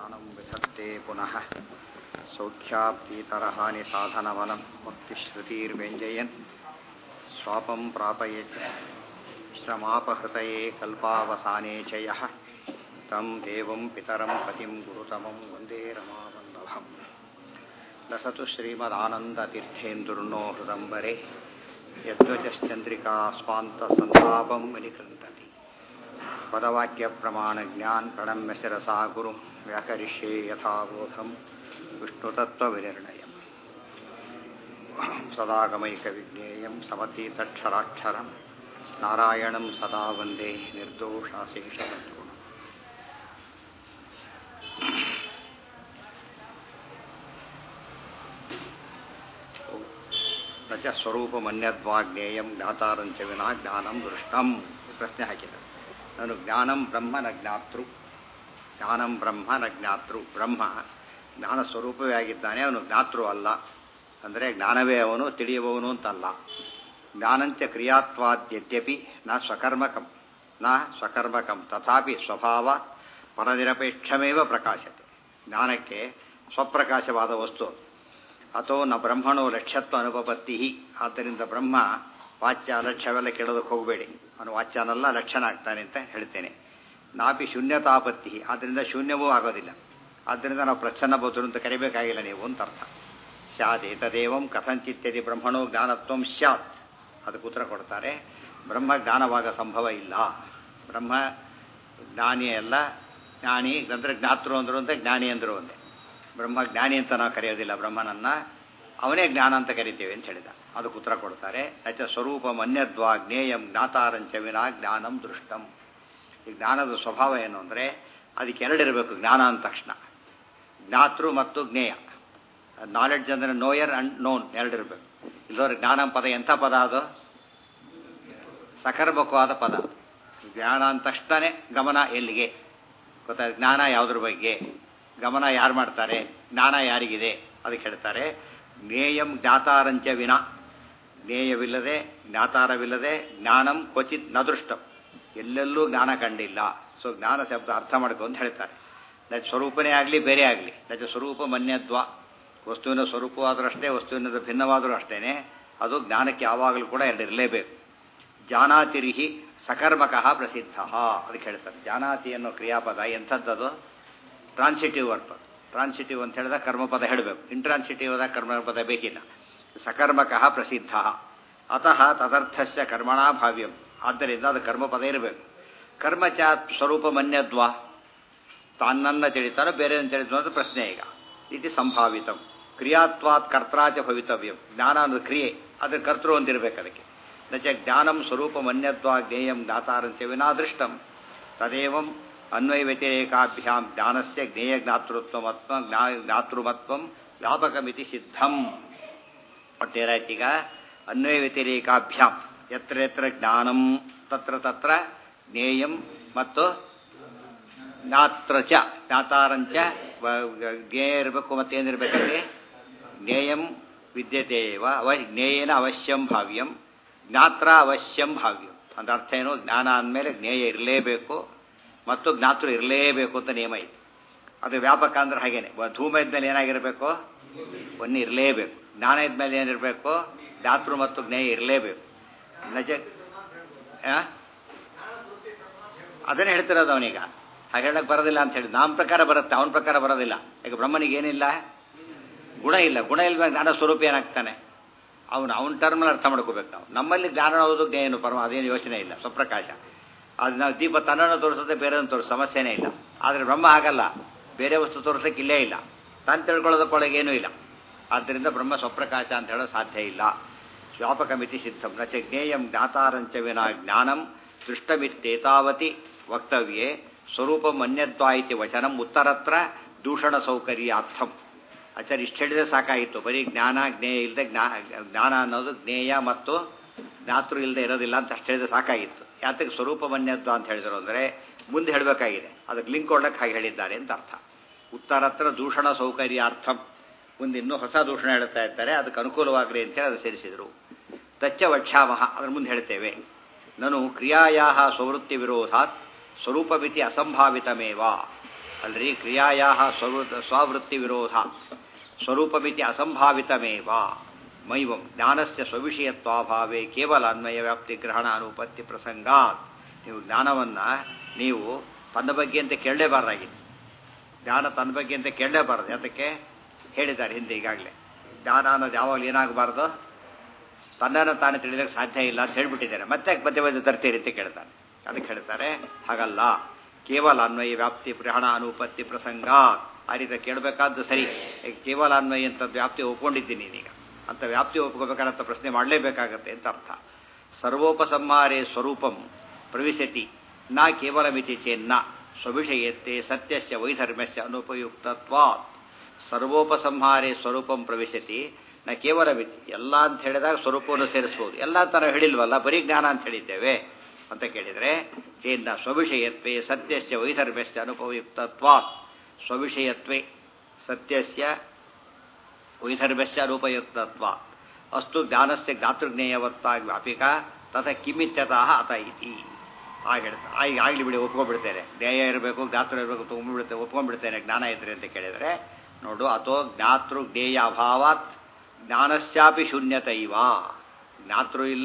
ಪ್ರಾಣಂ ವಿಧತ್ತೆ ಪುನಃ ಸೌಖ್ಯಾಪ್ತೀತರಹಾನಿ ಸಾಧನವನಂ ಮುಕ್ತಿಶ್ರುತಿರ್ವ್ಯಂಜಯನ್ ಸ್ವಾಪಂ ಪ್ರಾಪಯೇತ್ ಶ್ರಮಾಪಹೃತಯೇ ಕಲ್ಪಾವಸಾನೆ ಚ ಯಃ तं देवं पितरं पतिं गुरुतमं वन्दे रमावल्लभम् लसतु श्रीमदानन्दतीर्थेन्दुर्नो हृदम्बरे यद्वचश्चन्द्रिका स्वान्तसन्तापं विनिकृन्तति पदवाक्यप्रमाणज्ञान् प्रणम्य शिरसा गुरु व्याकरिष्ये यथाबोधं विष्णुतत्त्वविनिर्णयम् सदागमैकविज्ञेयं समतीतक्षराक्षरं नारायणं सदा वन्दे निर्दोषाशेषवस्तुगुणम् ನ ಚ ಸ್ವರೂಪಮನ್ಯದ್ವಾಜ್ಞೇಯಂ ಜ್ಞಾತಾರಂಚ ವಿನಾ ಜ್ಞಾನಂ ದೃಷ್ಟಂ ಪ್ರಶ್ನೆ ಹಾಕಿದ ನಾನು ಜ್ಞಾನಂ ಬ್ರಹ್ಮ ನ ಜ್ಞಾತೃ ಜ್ಞಾನಂ ಬ್ರಹ್ಮ ನ ಜ್ಞಾತೃ ಬ್ರಹ್ಮ ಜ್ಞಾನ ಸ್ವರೂಪವೇ ಆಗಿದ್ದಾನೆ ಅವನು ಜ್ಞಾತೃ ಅಲ್ಲ ಅಂದರೆ ಜ್ಞಾನವೇ ಅವನು ತಿಳಿಯುವವನು ಅಂತಲ್ಲ ಜ್ಞಾನಂಚ ಕ್ರಿಯಾತ್ವಾದ್ಯದ್ಯಪಿ ನ ಸ್ವಕರ್ಮಕಂ ನ ಸ್ವಕರ್ಮಕಂ ತಥಾಪಿ ಸ್ವಭಾವ ಪರನಿರಪೇಕ್ಷಮೇವ ಪ್ರಕಾಶತೆ ಜ್ಞಾನಕ್ಕೆ ಸ್ವಪ್ರಕಾಶವಾದ ವಸ್ತು ಅಥೋ ನ ಬ್ರಹ್ಮಣೋ ಲಕ್ಷ್ಯತ್ವ ಅನುಪಪತ್ತಿ ಆದ್ದರಿಂದ ಬ್ರಹ್ಮ ವಾಚ್ಯ ಲಕ್ಷ್ಯವೆಲ್ಲ ಕೇಳೋದಕ್ಕೆ ಹೋಗಬೇಡಿ ಅವನು ವಾಚ್ಯನಲ್ಲ ಲಕ್ಷಣ ಆಗ್ತಾನೆ ಅಂತ ಹೇಳ್ತೇನೆ ನಾಪಿ ಶೂನ್ಯತಾಪತ್ತಿ ಆದ್ದರಿಂದ ಶೂನ್ಯವೂ ಆಗೋದಿಲ್ಲ ಆದ್ದರಿಂದ ನಾವು ಪ್ರಚ್ಛನ್ನ ಬೌದ್ಧರು ಅಂತ ಕರಿಬೇಕಾಗಿಲ್ಲ ನೀವು ಅಂತ ಅರ್ಥ ಸ್ಯಾತ್ ಏತದೇವಂ ಕಥಂಚಿತ್ಯದಿ ಬ್ರಹ್ಮಣೋ ಜ್ಞಾನತ್ವಂ ಸ್ಯಾತ್ ಅದಕ್ಕೆ ಉತ್ತರ ಕೊಡ್ತಾರೆ ಬ್ರಹ್ಮ ಜ್ಞಾನವಾಗ ಸಂಭವ ಇಲ್ಲ ಬ್ರಹ್ಮ ಜ್ಞಾನಿ ಅಲ್ಲ ಜ್ಞಾನಿ ಅಂದರೆ ಜ್ಞಾತೃ ಅಂದರು ಅಂತ ಜ್ಞಾನಿ ಅಂದರು ಒಂದೇ ಬ್ರಹ್ಮ ಜ್ಞಾನಿ ಅಂತ ನಾವು ಕರೆಯೋದಿಲ್ಲ ಬ್ರಹ್ಮನನ್ನ ಅವನೇ ಜ್ಞಾನ ಅಂತ ಕರಿತೇವೆ ಅಂತ ಹೇಳಿದ ಅದಕ್ಕೆ ಉತ್ತರ ಕೊಡ್ತಾರೆ ನಚ ಸ್ವರೂಪಂ ಅನ್ಯದ್ವಾ ಜ್ಞೇಯಂ ಜ್ಞಾತಾರಂಚ ವಿನಾ ಜ್ಞಾನಂ ದೃಷ್ಟಂ ಈ ಜ್ಞಾನದ ಸ್ವಭಾವ ಏನು ಅಂದರೆ ಅದಕ್ಕೆ ಎರಡಿರಬೇಕು ಜ್ಞಾನ ಅಂದ ತಕ್ಷಣ ಜ್ಞಾತೃ ಮತ್ತು ಜ್ಞೇಯ ನಾಲೆಡ್ಜ್ ಅಂದರೆ ನೋಯರ್ ಅಂಡ್ ನೋನ್ ಎರಡಿರಬೇಕು ಇಲ್ಲದವ್ರ ಜ್ಞಾನ ಪದ ಎಂಥ ಪದ ಅದು ಸಕರ್ಮಕವಾದ ಪದ ಜ್ಞಾನ ಅಂದ ತಕ್ಷಣ ಗಮನ ಎಲ್ಲಿಗೆ ಗೊತ್ತಾ ಜ್ಞಾನ ಯಾವುದ್ರ ಬಗ್ಗೆ ಗಮನ ಯಾರು ಮಾಡ್ತಾರೆ ಜ್ಞಾನ ಯಾರಿಗಿದೆ ಅದಕ್ಕೆ ಹೇಳ್ತಾರೆ ಜ್ಞೇಯಂ ಜ್ಞಾತಾರಂಚ ವಿನ ಜ್ಞೇಯವಿಲ್ಲದೆ ಜ್ಞಾತಾರವಿಲ್ಲದೆ ಜ್ಞಾನಂ ಕ್ವಚಿತ್ ನದೃಷ್ಟಂ ಎಲ್ಲೆಲ್ಲೂ ಜ್ಞಾನ ಕಂಡಿಲ್ಲ ಸೊ ಜ್ಞಾನ ಶಬ್ದ ಅರ್ಥ ಮಾಡ್ಕೊ ಅಂತ ಹೇಳ್ತಾರೆ ನಜ ಸ್ವರೂಪನೇ ಆಗಲಿ ಬೇರೆ ಆಗಲಿ ನಜ ಸ್ವರೂಪ ಮನ್ಯದ್ವ ವಸ್ತುವಿನ ಸ್ವರೂಪವಾದರೂ ಅಷ್ಟೇ ವಸ್ತುವಿನ ಭಿನ್ನವಾದರೂ ಅಷ್ಟೇ ಅದು ಜ್ಞಾನಕ್ಕೆ ಯಾವಾಗಲೂ ಕೂಡ ಎರಡಿರಲೇಬೇಕು ಜಾನಾತಿರಿಹಿ ಸಕರ್ಮಕಃ ಪ್ರಸಿದ್ಧ ಅದಕ್ಕೆ ಹೇಳ್ತಾರೆ ಜಾನಾತಿ ಅನ್ನೋ ಕ್ರಿಯಾಪದ ಎಂಥದ್ದದು ಟ್ರಾನ್ಸಿಟಿವ್ ವರ್ಕ್ ಟ್ರಾನ್ಸಿಟಿವ್ ಅಂತ ಹೇಳಿದಾಗ ಕರ್ಮಪದ ಹೇಳಬೇಕು ಇಂಟ್ರಾನ್ಸಿಟಿವ್ ಆದಾಗ ಕರ್ಮಪದ ಬೇಕಿಲ್ಲ ಸಕರ್ಮಕಃ ಪ್ರಸಿದ್ಧ ಅತಃ ತದರ್ಥಸ್ಯ ಕರ್ಮಣಾ ಭಾವ್ಯಂ ಆದ್ದರಿಂದ ಅದು ಕರ್ಮಪದ ಇರಬೇಕು ಕರ್ಮಚ ಸ್ವರೂಪ ಮನ್ಯದ್ವಾ ತಾನನ್ನ ತಿಳಿತಾನೋ ಬೇರೆ ತಿಳಿತಾನೋ ಅಂತ ಪ್ರಶ್ನೆ ಈಗ ಇದು ಸಂಭಾವಿತಂ ಕ್ರಿಯಾತ್ವಾತ್ ಕರ್ತ್ರಾಚ ಭವಿತವ್ಯಂ ಜ್ಞಾನ ಅನ್ನೋದು ಕ್ರಿಯೆ ಅದ್ರ ಕರ್ತೃ ಅಂತಿರ್ಬೇಕು ಅದಕ್ಕೆ ನಚ ಜ್ಞಾನಂ ಸ್ವರೂಪ ಮನ್ಯದ್ವಾ ಜ್ಞೇಯಂ ಜ್ಞಾತಾರಂಚ ವಿನಾದೃಷ್ಟಂ ತದೇವಂ ಅನ್ವಯ ವ್ಯತಿರೇಕಾಭ್ಯಾಂ ಜ್ಞಾನಸ್ಯ ಜ್ಞೇಯ ಜ್ಞಾತೃತ್ವಮತ್ವ ಜ್ಞಾತೃಮತ್ವಂ ವ್ಯಾಪಕಮಿತಿ ಸಿದ್ಧಂ ಒಟ್ಟೇರಾಯ್ತೀಗ ಅನ್ವಯ ವ್ಯತಿರೇಕಾಭ್ಯಾಂ ಯತ್ರ ಯತ್ರ ಜ್ಞಾನಂ ತತ್ರ ತತ್ರ ಜ್ಞೇಯಂ ಮತ್ತು ಜ್ಞಾತ್ರ ಚ ಜ್ಞಾತಾರಂಚ ಜ್ಞೇಯ ಇರಬೇಕು ಮತ್ತೇನಿರ್ಬೇಕಲ್ಲಿ ಜ್ಞೇಯಂ ವಿದ್ಯತೆಯವ ಅವ ಜ್ಞೇಯನ ಅವಶ್ಯಂ ಭಾವ್ಯಂ ಜ್ಞಾತ್ರ ಅವಶ್ಯಂ ಭಾವ್ಯಂ ಅಂತ ಅರ್ಥ ಏನು ಜ್ಞಾನ ಅಂದಮೇಲೆ ಜ್ಞೇಯ ಇರಲೇಬೇಕು ಮತ್ತು ಜ್ಞಾತೃ ಇರಲೇಬೇಕು ಅಂತ ನಿಯಮ ಇದೆ ಅದು ವ್ಯಾಪಕ ಅಂದ್ರೆ ಹಾಗೇನೆ ಧೂಮ ಇದ್ಮೇಲೆ ಏನಾಗಿರಬೇಕು ಒನ್ನಿ ಇರಲೇಬೇಕು ಜ್ಞಾನ ಇದ್ಮೇಲೆ ಏನಿರಬೇಕು ಜ್ಞಾತೃ ಮತ್ತು ಜ್ಞೇಯ ಇರಲೇಬೇಕು ನಜ ಅದನ್ನೇ ಹೇಳ್ತಿರೋದು ಅವನೀಗ ಹಾಗೆ ಹೇಳಕ್ ಬರೋದಿಲ್ಲ ಅಂತ ಹೇಳಿ ನಮ್ಮ ಪ್ರಕಾರ ಬರುತ್ತೆ ಅವನ ಪ್ರಕಾರ ಬರೋದಿಲ್ಲ ಈಗ ಬ್ರಹ್ಮನಿಗೆ ಏನಿಲ್ಲ ಗುಣ ಇಲ್ಲ ಗುಣ ಇಲ್ವ ಜ್ಞಾನ ಸ್ವರೂಪ ಏನಾಗ್ತಾನೆ ಅವನು ಅವನ ಟರ್ಮಲ್ಲಿ ಅರ್ಥ ಮಾಡ್ಕೋಬೇಕು ನಾವು ನಮ್ಮಲ್ಲಿ ಜ್ಞಾನ ಹೌದು ಜ್ಞೇಯನು ಪರಮ ಅದೇನು ಯೋಚನೆ ಇಲ್ಲ ಸ್ವಪ್ರಕಾಶ ಅದು ನಾವು ದೀಪ ತನ್ನನ್ನು ತೋರಿಸುತ್ತೆ ಬೇರೆ ತೋರಿಸ ಸಮಸ್ಯೆನೇ ಇಲ್ಲ ಆದರೆ ಬ್ರಹ್ಮ ಆಗಲ್ಲ ಬೇರೆ ವಸ್ತು ತೋರಿಸೋಕೆ ಇಲ್ಲೇ ಇಲ್ಲ ತಾನು ತಿಳ್ಕೊಳ್ಳೋದಕ್ಕೊಳಗೆ ಏನೂ ಇಲ್ಲ ಆದ್ದರಿಂದ ಬ್ರಹ್ಮ ಸ್ವಪ್ರಕಾಶ ಅಂತ ಹೇಳೋದು ಸಾಧ್ಯ ಇಲ್ಲ ವ್ಯಾಪಕ ಮಿತಿ ಸಿದ್ಧಂ ನಚ ಜ್ಞೇಯಂ ಜ್ಞಾತಾರಂಚ ವಿನ ಜ್ಞಾನಂ ದೃಷ್ಟಮಿತ್ತೇತಾವತಿ ವಕ್ತವ್ಯೆ ಸ್ವರೂಪಂ ಅನ್ಯದ್ವಾ ಇತಿ ವಚನಂ ಉತ್ತರತ್ರ ದೂಷಣ ಸೌಕರ್ಯಾರ್ಥಂ ಆಚಾರ್ಯ ಇಷ್ಟು ಹೇಳಿದ್ರೆ ಸಾಕಾಗಿತ್ತು ಬರೀ ಜ್ಞಾನ ಜ್ಞೇಯ ಇಲ್ಲದೆ ಜ್ಞಾ ಜ್ಞಾನ ಅನ್ನೋದು ಜ್ಞೇಯ ಮತ್ತು ಜ್ಞಾತೃ ಇಲ್ಲದೆ ಇರೋದಿಲ್ಲ ಅಂತ ಅಷ್ಟು ಹೇಳಿದ್ರೆ ಸಾಕಾಗಿತ್ತು ಯಾತಕ್ಕೆ ಸ್ವರೂಪ ಮನ್ಯದ್ವ ಅಂತ ಹೇಳಿದ್ರು ಅಂದರೆ ಮುಂದೆ ಹೇಳಬೇಕಾಗಿದೆ ಅದಕ್ಕೆ ಲಿಂಕ್ ಕೊಡ್ಲಿಕ್ಕೆ ಹಾಗೆ ಹೇಳಿದ್ದಾರೆ ಅಂತ ಅರ್ಥ ಉತ್ತರತ್ರ ದೂಷಣ ಸೌಕರ್ಯಾರ್ಥಂ ಮುಂದೆ ಇನ್ನೂ ಹೊಸ ದೂಷಣ ಹೇಳ್ತಾ ಇರ್ತಾರೆ ಅದಕ್ಕೆ ಅನುಕೂಲವಾಗಲಿ ಅಂತೇಳಿ ಅದು ಸೇರಿಸಿದರು ತಚ್ಚ ವಕ್ಷಾಮಹ ಅದ್ರ ಮುಂದೆ ಹೇಳ್ತೇವೆ ನಾನು ಕ್ರಿಯಾಯಾ ಸ್ವವೃತ್ತಿ ವಿರೋಧಾತ್ ಸ್ವರೂಪಮಿತಿ ಅಸಂಭಾವಿತಮೇವ ಅಲ್ರಿ ಕ್ರಿಯಾಯಾ ಸ್ವವೃತ್ ಸ್ವವೃತ್ತಿ ವಿರೋಧ ಸ್ವರೂಪಮಿತಿ ಅಸಂಭಾವಿತಮೇವ ಮೈವಂ ಜ್ಞಾನಸ್ಯ ಸ್ವವಿಷಯತ್ವಾಭಾವೇ ಕೇವಲ ಅನ್ವಯ ವ್ಯಾಪ್ತಿ ಗ್ರಹಣ ಅನುಪತ್ತಿ ಪ್ರಸಂಗಾತ್ ನೀವು ಜ್ಞಾನವನ್ನು ನೀವು ತನ್ನ ಬಗ್ಗೆ ಅಂತ ಕೇಳಲೇಬಾರ್ದಾಗಿತ್ತು ಜ್ಞಾನ ತನ್ನ ಬಗ್ಗೆ ಅಂತ ಕೇಳಲೇಬಾರದು ಯಾತಕ್ಕೆ ಹೇಳಿದ್ದಾರೆ ಹಿಂದೆ ಈಗಾಗಲೇ ಜ್ಞಾನ ಅನ್ನೋದು ಯಾವಾಗಲೂ ಏನಾಗಬಾರ್ದು ತನ್ನನ್ನು ತಾನೇ ತಿಳಿಯೋಕ್ಕೆ ಸಾಧ್ಯ ಇಲ್ಲ ಅಂತ ಹೇಳ್ಬಿಟ್ಟಿದ್ದಾರೆ ಮತ್ತೆ ಮಧ್ಯೆ ಮಧ್ಯೆ ತರ್ತೀರಿ ಅಂತ ಕೇಳ್ತಾರೆ ಅದಕ್ಕೆ ಹೇಳ್ತಾರೆ ಹಾಗಲ್ಲ ಕೇವಲ ಅನ್ವಯ ವ್ಯಾಪ್ತಿ ಗ್ರಹಣ ಅನುಪತ್ತಿ ಪ್ರಸಂಗ ಆ ರೀತಿ ಕೇಳಬೇಕಾದ್ದು ಸರಿ ಕೇವಲ ಅನ್ವಯ ಅಂತ ವ್ಯಾಪ್ತಿ ಒಪ್ಕೊಂಡಿದ್ದೀನಿ ನೀನೀಗ ಅಂತ ವ್ಯಾಪ್ತಿ ಒಪ್ಕೋಬೇಕಾದಂಥ ಪ್ರಶ್ನೆ ಮಾಡಲೇಬೇಕಾಗತ್ತೆ ಅಂತ ಅರ್ಥ ಸರ್ವೋಪಸಂಹಾರೇ ಸ್ವರೂಪಂ ಪ್ರವಿಶತಿ ನ ಕೇವಲ ಮಿತಿ ಚೇನ್ನ ಸ್ವವಿಷಯತ್ತೆ ಸತ್ಯಸ್ಯ ವೈಧರ್ಮ್ಯಸ್ಯ ಅನುಪಯುಕ್ತತ್ವಾತ್ ಸರ್ವೋಪಸಂಹಾರೇ ಸ್ವರೂಪಂ ಪ್ರವೇಶತಿ ನ ಕೇವಲ ಮಿತಿ ಎಲ್ಲ ಅಂತ ಹೇಳಿದಾಗ ಸ್ವರೂಪವನ್ನು ಸೇರಿಸ್ಬೋದು ಎಲ್ಲ ಅಂತ ನಾವು ಹೇಳಿಲ್ವಲ್ಲ ಬರೀ ಜ್ಞಾನ ಅಂತ ಹೇಳಿದ್ದೇವೆ ಅಂತ ಕೇಳಿದರೆ ಚೇನ್ನ ಸ್ವವಿಷಯತ್ವೇ ಸತ್ಯಸ್ಯ ವೈಧರ್ಮ್ಯಸ್ಯ ಅನುಪಯುಕ್ತತ್ವಾತ್ ಸ್ವವಿಷಯತ್ವೇ ಸತ್ಯಸ್ಯ ವೈಧರ್ಮ್ಯಸ್ಯ ಅನುಪಯುಕ್ತತ್ವ ಅಸ್ತು ಜ್ಞಾನಸ್ಯ ಜ್ಞಾತೃಜ್ಞೇಯವತ್ತ ವ್ಯಾಪಿಕ ತಥ ಕಿಮಿತ್ಯತಃ ಅತ ಇತಿ ಆಗ ಹೇಳ್ತಾರೆ ಆಗ ಆಗಲಿ ಬಿಡಿ ಒಪ್ಕೊಂಡ್ಬಿಡ್ತೇನೆ ಜ್ಞೇಯ ಇರಬೇಕು ಜ್ಞಾತೃ ಇರಬೇಕು ತೊಗೊಂಡ್ಬಿಡ್ತೇನೆ ಒಪ್ಕೊಂಡ್ಬಿಡ್ತೇನೆ ಜ್ಞಾನ ಇದ್ರೆ ಅಂತ ಕೇಳಿದರೆ ನೋಡು ಅಥೋ ಜ್ಞಾತೃ ಜ್ಞೇಯ ಅಭಾವಾತ್ ಜ್ಞಾನಸ್ಯಾಪಿ ಶೂನ್ಯತೈವ ಜ್ಞಾತೃ ಇಲ್ಲ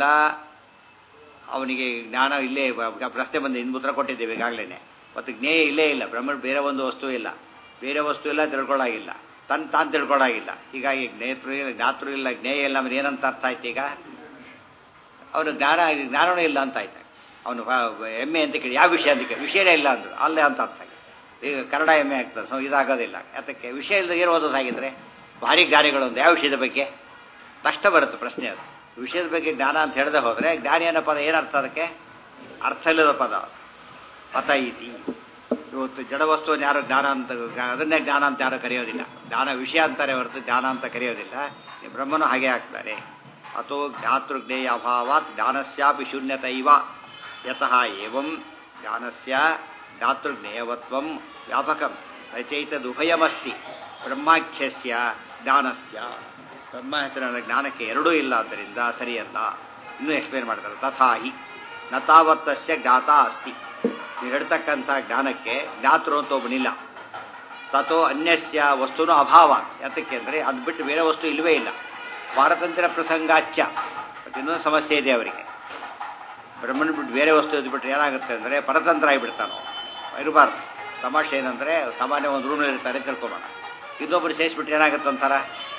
ಅವನಿಗೆ ಜ್ಞಾನ ಇಲ್ಲೇ ಬ- ಪ್ರಶ್ನೆ ಬಂದು ಇನ್ನು ಉತ್ತರ ಕೊಟ್ಟಿದ್ದೇವೆ ಈಗಾಗಲೇ ಮತ್ತು ಜ್ಞೇಯ ಇಲ್ಲೇ ಇಲ್ಲ ಬ್ರಹ್ಮಣ ಬೇರೆ ಒಂದು ವಸ್ತು ಇಲ್ಲ ಬೇರೆ ವಸ್ತು ಇಲ್ಲ ತಿಳ್ಕೊಳ್ಳಾಗಿಲ್ಲ ತನ್ ತಾನು ತಿಳ್ಕೊಳ್ಳಾಗಿಲ್ಲ ಹೀಗಾಗಿ ಜ್ಞೇತೃ ಇಲ್ಲ ಜ್ಞಾತೃ ಇಲ್ಲ ಜ್ಞೇಯ ಇಲ್ಲ ಅಂದ್ರೆ ಏನಂತ ಅರ್ಥ ಆಯ್ತು ಈಗ ಅವನು ಜ್ಞಾನ ಜ್ಞಾನವೇ ಇಲ್ಲ ಅಂತ ಆಯ್ತು ಅವನು ಎಮ್ಮೆ ಅಂತ ಕೇಳಿ ಯಾವ ವಿಷಯ ಅಂತ ಕೇಳಿ ವಿಷಯನೇ ಇಲ್ಲ ಅಂದ್ರು ಅಲ್ಲೇ ಅಂತ ಅರ್ಥ ಆಗಿದೆ ಈಗ ಕನ್ನಡ ಎಮ್ಮೆ ಆಗ್ತದೆ ಸೊ ಇದಾಗೋದಿಲ್ಲ ಯಾತಕ್ಕೆ ವಿಷಯ ಇಲ್ಲದೆ ಏನು ಓದೋದಾಗಿದ್ರೆ ಭಾರಿ ಜ್ಞಾನಿಗಳು ಒಂದು ಯಾವ ವಿಷಯದ ಬಗ್ಗೆ ತಕ್ಷಣ ಬರುತ್ತೆ ಪ್ರಶ್ನೆ ಅದು ವಿಷಯದ ಬಗ್ಗೆ ಜ್ಞಾನ ಅಂತ ಹೇಳದೆ ಹೋದರೆ ಜ್ಞಾನಿ ಅನ್ನೋ ಪದ ಏನರ್ಥ ಅದಕ್ಕೆ ಅರ್ಥ ಇಲ್ಲದ ಪದ ಅದು. ಪತ ಇತಿ ಇವತ್ತು ಜಡವಸ್ತುವನ್ನು ಯಾರು ಜ್ಞಾನ ಅಂತ ಅದನ್ನೇ ಜ್ಞಾನ ಅಂತ ಯಾರು ಕರೆಯೋದಿಲ್ಲ ಜ್ಞಾನ ವಿಷಯ ಅಂತಾರೆ ಹೊರತು ಜ್ಞಾನ ಅಂತ ಕರೆಯೋದಿಲ್ಲ ಈ ಬ್ರಹ್ಮನು ಹಾಗೆ ಆಗ್ತಾರೆ ಅಥೋ ಜ್ಞಾತೃಜ್ಞೇಯ ಅಭಾವಾತ್ ಜ್ಞಾನಸ್ಯಾಪಿ ಶೂನ್ಯತೈವ ಯತಃ ಏವಂ ಜ್ಞಾನಸ್ಯ ಜ್ಞಾತೃಜ್ಞೇಯವತ್ವಂ ವ್ಯಾಪಕಂ ರಚಯಿತದುಭಯಮಸ್ತಿ ಬ್ರಹ್ಮಾಖ್ಯಸ್ಯ ಜ್ಞಾನಸ್ಯ ಬ್ರಹ್ಮ ಹೆಸರಿನ ಜ್ಞಾನಕ್ಕೆ ಎರಡೂ ಇಲ್ಲ ಆದ್ದರಿಂದ ಸರಿಯಲ್ಲ ಇನ್ನೂ ಎಕ್ಸ್ಪ್ಲೇನ್ ಮಾಡ್ತಾರೆ ತಥಾಹಿ ನ ತಾವತ್ತಸ್ಯ ಜ್ಞಾತ ಅಸ್ತಿ ನೀವು ಹೇಳ್ತಕ್ಕಂಥ ಜ್ಞಾನಕ್ಕೆ ಜ್ಞಾತೃ ಅಂತ ಒಬ್ಬನಿಲ್ಲ ತಥೋ ಅನ್ಯಸ್ಯ ವಸ್ತುನು ಅಭಾವ ಯಾತಕ್ಕೆ ಅಂದರೆ ಅದು ಬಿಟ್ಟು ಬೇರೆ ವಸ್ತು ಇಲ್ಲವೇ ಇಲ್ಲ ಪಾರತಂತ್ರ್ಯ ಪ್ರಸಂಗಾಚ್ಯ ಮತ್ತು ಇನ್ನೊಂದು ಸಮಸ್ಯೆ ಇದೆ ಅವರಿಗೆ ಬ್ರಹ್ಮನ ಬಿಟ್ಟು ಬೇರೆ ವಸ್ತು ಇದು ಬಿಟ್ಟರೆ ಏನಾಗುತ್ತೆ ಅಂದರೆ ಪರತಂತ್ರ ಆಗಿಬಿಡ್ತಾನೋ ಇರಬಾರ್ದು ತಮಾಷೆ ಏನಂದರೆ ಸಾಮಾನ್ಯ ಒಂದು ರೂಮ್ನಲ್ಲಿ ಇರ್ತಾರೆ ತಿಳ್ಕೊಬೋಣ ಇನ್ನೊಬ್ಬರು ಸೇರಿಸ್ಬಿಟ್ರೆ ಏನಾಗುತ್ತೆ ಅಂತಾರ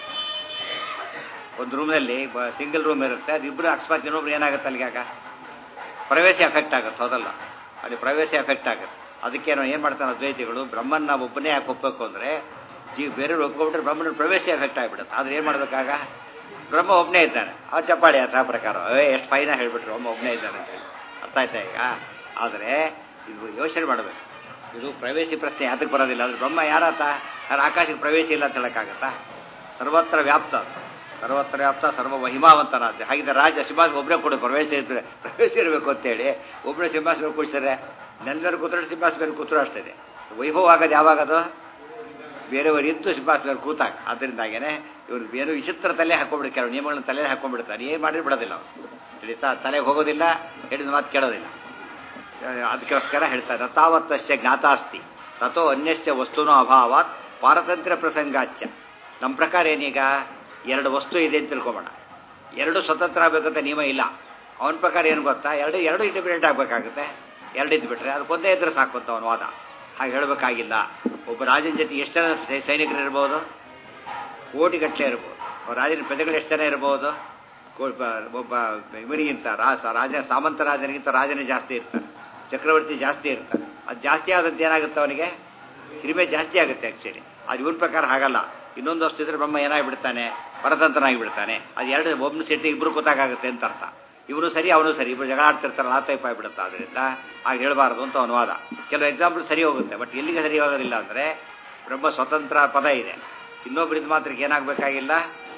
ಒಂದು ರೂಮ್ನಲ್ಲಿ ಸಿಂಗಲ್ ರೂಮ್ ಇರುತ್ತೆ ಅದು ಇಬ್ಬರು ಅಕಸ್ಮಾತ್ ಇನ್ನೊಬ್ರು ಏನಾಗುತ್ತೆ ಅಲ್ಲಿಗೆ ಆಗ ಪ್ರವೇಶ ಎಫೆಕ್ಟ್ ಆಗುತ್ತೆ ಹೌದಲ್ಲ ಅಲ್ಲಿ ಪ್ರವೇಶ ಎಫೆಕ್ಟ್ ಆಗುತ್ತೆ ಅದಕ್ಕೆ ನಾವು ಏನು ಮಾಡ್ತಾನೆ ಅದ್ವೈತಿಗಳು ಬ್ರಹ್ಮನ್ನ ಒಬ್ಬನೇ ಯಾಕೆ ಒಪ್ಪಬೇಕು ಅಂದರೆ ಜೀ ಬೇರೆಯವ್ರು ಒಪ್ಕೊಂಡ್ಬಿಟ್ರೆ ಬ್ರಹ್ಮನ ಪ್ರವೇಶ ಎಫೆಕ್ಟ್ ಆಗಿಬಿಡುತ್ತೆ ಆದ್ರೆ ಏನು ಮಾಡಬೇಕಾಗ ಬ್ರಹ್ಮ ಒಬ್ಬನೇ ಇದ್ದಾನೆ ಆ ಚಪ್ಪಾಳಿ ಅಥ ಪ್ರಕಾರ ಏ ಎಷ್ಟು ಫೈನ ಹೇಳ್ಬಿಟ್ರು ಒಬ್ಬ ಒಬ್ಬನೇ ಇದ್ದಾನೆ ಅಂತ ಹೇಳಿ ಅರ್ಥ ಆಯ್ತಾ ಈಗ ಆದರೆ ಇದು ಯೋಚನೆ ಮಾಡಬೇಕು ಇದು ಪ್ರವೇಶಿ ಪ್ರಶ್ನೆ ಯಾತಕ್ಕೆ ಬರೋದಿಲ್ಲ ಅಂದ್ರೆ ಬ್ರಹ್ಮ ಯಾರಾತ ಯಾರು ಆಕಾಶಕ್ಕೆ ಪ್ರವೇಶ ಇಲ್ಲ ಅಂತ ಹೇಳೋಕ್ಕಾಗತ್ತಾ ಸರ್ವತ್ರ ವ್ಯಾಪ್ತ ಅದು. ಸರ್ವತ್ರ ವ್ಯಾಪ್ತ ಸರ್ವ ಮಹಿಮಾವಂತನಾದ ಹಾಗಿದ್ರೆ ರಾಜ ಸಿಂಹಾಸ ಒಬ್ಬರೇ ಕೊಡು ಪ್ರವೇಶ ಇರ್ತದೆ ಪ್ರವೇಶ ಇರಬೇಕು ಅಂತೇಳಿ ಒಬ್ಬರೇ ಸಿಂಹಾಸನ ಕೂಡಿಸಿದ್ರೆ ನೆಲ್ಲರು ಕೂತ್ರೆ ಸಿಂಹಾಸನ ಮೇಲೆ ಕೂತ್ರು ಅಷ್ಟಿದೆ ವೈಭವ ಆಗೋದು ಯಾವಾಗದು ಬೇರೆಯವರು ಇದ್ದು ಸಿಂಹಾಸನ ಕೂತಾಗ ಅದರಿಂದಾಗೇನೆ ಇವರು ಬೇರೆ ವಿಚಿತ್ರ ತಲೆ ಹಾಕೊಂಡ್ಬಿಡ್ತಾರೆ ಕೆಲವು ನಿಯಮಗಳನ್ನ ತಲೆ ಹಾಕೊಂಡ್ಬಿಡ್ತಾರೆ ಏನು ಮಾಡಿ ಬಿಡೋದಿಲ್ಲ ಅವ್ರು ತಿಳಿತಾ ತಲೆಗೆ ಹೋಗೋದಿಲ್ಲ ಹೇಳಿದ ಮಾತು ಕೇಳೋದಿಲ್ಲ ಅದಕ್ಕೋಸ್ಕರ ಹೇಳ್ತಾರೆ ತಾವತ್ತಸ್ಯ ಜ್ಞಾತಾಸ್ತಿ ತಥೋ ಅನ್ಯಸ್ಯ ವಸ್ತುನೋ ಅಭಾವಾತ್ ಪಾರತಂತ್ರ್ಯ ಪ್ರಸಂಗಾಚ್ಯ ನಮ್ಮ ಪ್ರಕಾರ ಏನೀಗ ಎರಡು ವಸ್ತು ಇದೆ ಅಂತ ತಿಳ್ಕೊಬೋಣ ಎರಡು ಸ್ವತಂತ್ರ ಆಗಬೇಕಂತ ನಿಯಮ ಇಲ್ಲ ಅವನ ಪ್ರಕಾರ ಏನು ಗೊತ್ತಾ ಎರಡು ಎರಡು ಇಂಡಿಪೆಂಡೆಂಟ್ ಆಗಬೇಕಾಗುತ್ತೆ ಎರಡು ಇದ್ದು ಬಿಟ್ರೆ ಅದಕ್ಕೊಂದೇ ಇದ್ರೆ ಸಾಕು ಅಂತ ಅವನ ವಾದ ಹಾಗೆ ಹೇಳಬೇಕಾಗಿಲ್ಲ ಒಬ್ಬ ರಾಜನ ಜೊತೆ ಎಷ್ಟು ಜನ ಸೈ- ಸೈನಿಕರು ಇರ್ಬೋದು ಕೋಟಿಗಟ್ಟಲೆ ಇರ್ಬೋದು ಅವ್ರ ರಾಜನ ಪ್ರಜೆಗಳು ಎಷ್ಟು ಜನ ಇರ್ಬೋದು ಕೋ- ಬ- ಒಬ್ಬ ಇವರಿಗಿಂತ ರಾಜ ರಾಜ ಸಾಮಂತ ರಾಜನಿಗಿಂತ ರಾಜನೇ ಜಾಸ್ತಿ ಇರ್ತಾನೆ ಚಕ್ರವರ್ತಿ ಜಾಸ್ತಿ ಇರ್ತಾನೆ ಅದು ಜಾಸ್ತಿ ಆದದ್ದು ಏನಾಗುತ್ತೆ ಅವನಿಗೆ ಹಿರಿಮೆ ಜಾಸ್ತಿ ಆಗುತ್ತೆ ಆ್ಯಕ್ಚುಲಿ ಅದು ಇವನ ಪ್ರಕಾರ ಹಾಗಲ್ಲ ಇನ್ನೊಂದು ವಸ್ತು ಇದ್ರೆ ಬ್ರಹ್ಮ ಏನಾಗಿಬಿಡ್ತಾನೆ ಪರತಂತ್ರನಾಗಿ ಬಿಡ್ತಾನೆ ಅದು ಎರಡು ಒಬ್ಬನ ಸೆಟ್ಟಿ ಇಬ್ಬರು ಕೂತಾಗುತ್ತೆ ಅಂತ ಅರ್ಥ ಇವನು ಸರಿ ಅವನು ಸರಿ ಇಬ್ಬರು ಜಗಳ ಆಡ್ತಿರ್ತಾರಲ್ಲ ಆ ಟೈಪ್ ಆಗಿಬಿಡುತ್ತೆ ಅದರಿಂದ ಹಾಗೆ ಹೇಳಬಾರ್ದು ಅಂತ ಅವನ ವಾದ ಕೆಲವು ಎಕ್ಸಾಂಪಲ್ ಸರಿ ಹೋಗುತ್ತೆ ಬಟ್ ಎಲ್ಲಿಗೆ ಸರಿ ಹೋಗೋದಿಲ್ಲ ಅಂದರೆ ಬ್ರಹ್ಮ ಸ್ವತಂತ್ರ ಪದ ಇದೆ ಇನ್ನೊಬ್ಬರಿದ್ದು ಮಾತ್ರಕ್ಕೆ ಏನಾಗಬೇಕಾಗಿಲ್ಲ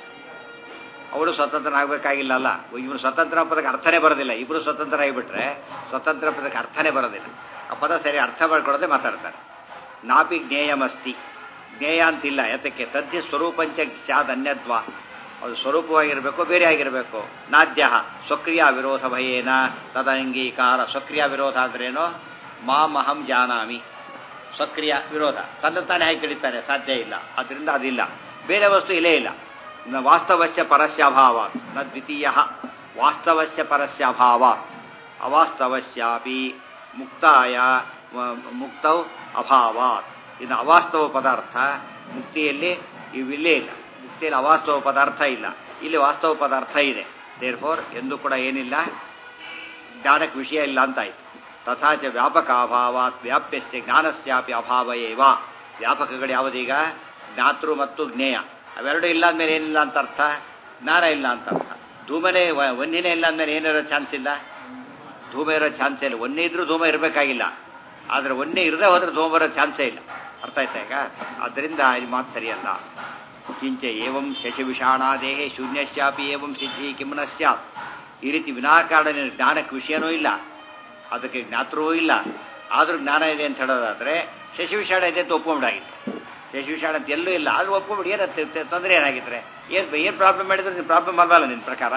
ಅವಳು ಸ್ವತಂತ್ರನಾಗಬೇಕಾಗಿಲ್ಲ ಅಲ್ಲ ಇವನು ಸ್ವತಂತ್ರ ಪದಕ್ಕೆ ಅರ್ಥನೇ ಬರೋದಿಲ್ಲ ಇಬ್ಬರು ಸ್ವತಂತ್ರ ಆಗಿಬಿಟ್ರೆ ಸ್ವತಂತ್ರ ಪದಕ್ಕೆ ಅರ್ಥನೇ ಬರೋದಿಲ್ಲ ಆ ಪದ ಸರಿ ಅರ್ಥ ಮಾಡ್ಕೊಳ್ಳೋದೇ ಮಾತಾಡ್ತಾರೆ ನಾಪಿ ಜ್ಞೇಯಮಸ್ತಿ ಜ್ಞೇಯ ಅಂತಿಲ್ಲ ಯಾತಕ್ಕೆ ತದ್ಯ ಸ್ವರೂಪಂಚ ಸ್ಯಾದ್ ಅನ್ಯತ್ವ ಅದು ಸ್ವರೂಪವಾಗಿರಬೇಕು ಬೇರೆ ಆಗಿರಬೇಕು ನಾದ್ಯ ಸ್ವಕ್ರಿಯ ವಿರೋಧ ಭಯೇನ ತದಂಗೀಕಾರ ಸ್ವಕ್ರಿಯ ವಿರೋಧ ಅಂದ್ರೇನು ಮಾಮಹಂ ಜಾನಾಮಿ ಸ್ವಕ್ರಿಯ ವಿರೋಧ ತನ್ನ ತಾನೇ ಹೇಗೆ ತಿಳಿತಾನೆ ಸಾಧ್ಯ ಇಲ್ಲ ಅದರಿಂದ ಅದಿಲ್ಲ ಬೇರೆ ವಸ್ತು ಇಲ್ಲೇ ಇಲ್ಲ ನ ವಾಸ್ತವಸ್ಯ ಪರಸ್ಯಾಭಾವ ನ ದ್ವಿತೀಯ ವಾಸ್ತವಸ್ಯ ಪರಸ್ಯಾಭಾವ ಅವಾಸ್ತವಸ್ಯಾಪಿ ಮುಕ್ತಾಯ ಮ- ಮುಕ್ತೌ ಅಭಾವಾತ್ ಇನ್ನು ಅವಾಸ್ತವ ಪದಾರ್ಥ ಮುಕ್ತಿಯಲ್ಲಿ ಇವಿಲ್ಲೇ ಇಲ್ಲ ಮುಕ್ತಿಯಲ್ಲಿ ಅವಾಸ್ತವ ಪದಾರ್ಥ ಇಲ್ಲ ಇಲ್ಲಿ ವಾಸ್ತವ ಪದಾರ್ಥ ಇದೆ ದೇರ್ ಫೋರ್ ಎಂದು ಕೂಡ ಏನಿಲ್ಲ ಜ್ಞಾನಕ್ಕೆ ವಿಷಯ ಇಲ್ಲ ಅಂತಾಯ್ತು ತಥಾಚ ವ್ಯಾಪಕ ಅಭಾವಾತ್ ವ್ಯಾಪ್ಯಸ್ಯ ಜ್ಞಾನಸ್ಯಾಪಿ ಅಭಾವ ಏವ ವ್ಯಾಪಕಗಳು ಯಾವುದೀಗ ಜ್ಞಾತೃ ಮತ್ತು ಜ್ಞೇಯ ಅವೆರಡು ಇಲ್ಲ ಅಂದಮೇಲೆ ಏನಿಲ್ಲ ಅಂತ ಅರ್ಥ ಜ್ಞಾನ ಇಲ್ಲ ಅಂತ ಅರ್ಥ ಧೂಮನೆ ವ- ಒಂದಿನೇ ಇಲ್ಲ ಅಂದಮೇಲೆ ಏನಿರೋ ಚಾನ್ಸ್ ಇಲ್ಲ ಧೂಮ ಇರೋ ಚಾನ್ಸೇ ಇಲ್ಲ ಒಂದೇ ಇದ್ರೂ ಧೂಮ ಇರಬೇಕಾಗಿಲ್ಲ ಆದರೆ ಒಂದೇ ಇರದೇ ಹೋದ್ರೆ ಧೂಮ ಬರೋ ಚಾನ್ಸೇ ಇಲ್ಲ ಅರ್ಥ ಆಯ್ತಾ ಈಗ ಆದ್ದರಿಂದ ಈ ಮಾತು ಸರಿಯಲ್ಲ ಕಿಂಚ ಏವಂ ಶಶವಿಷಾಣಾದೇಹೇ ಶೂನ್ಯಶ್ಯಾಪಿ ಏವಂ ಸಿದ್ಧಿ ಕಿಮ್ನ ಸ್ಯಾತ್ ಈ ರೀತಿ ವಿನಾಕಾರಣ ಜ್ಞಾನಕ್ಕೆ ವಿಷಯನೂ ಇಲ್ಲ ಅದಕ್ಕೆ ಜ್ಞಾತೃವೂ ಇಲ್ಲ ಆದರೂ ಜ್ಞಾನ ಇದೆ ಅಂತ ಹೇಳೋದಾದ್ರೆ ಶಶಿವಿಷಾಣ ಇದೆ ಅಂತ ಒಪ್ಕೊಂಡಾಗಿದೆ ಶಶಿವಿಷಾಣ ಅಂತ ಎಲ್ಲೂ ಇಲ್ಲ ಆದರೂ ಒಪ್ಕೊಂಬಿಡಿ ಏನು ತೊಂದರೆ ಏನಾಗಿದ್ರೆ ಏನು ಏನು ಪ್ರಾಬ್ಲಮ್ ಮಾಡಿದ್ರೆ ನಿನ್ನ ಪ್ರಾಬ್ಲಮ್ ಅಲ್ವಲ್ಲ ನಿನ್ನ ಪ್ರಕಾರ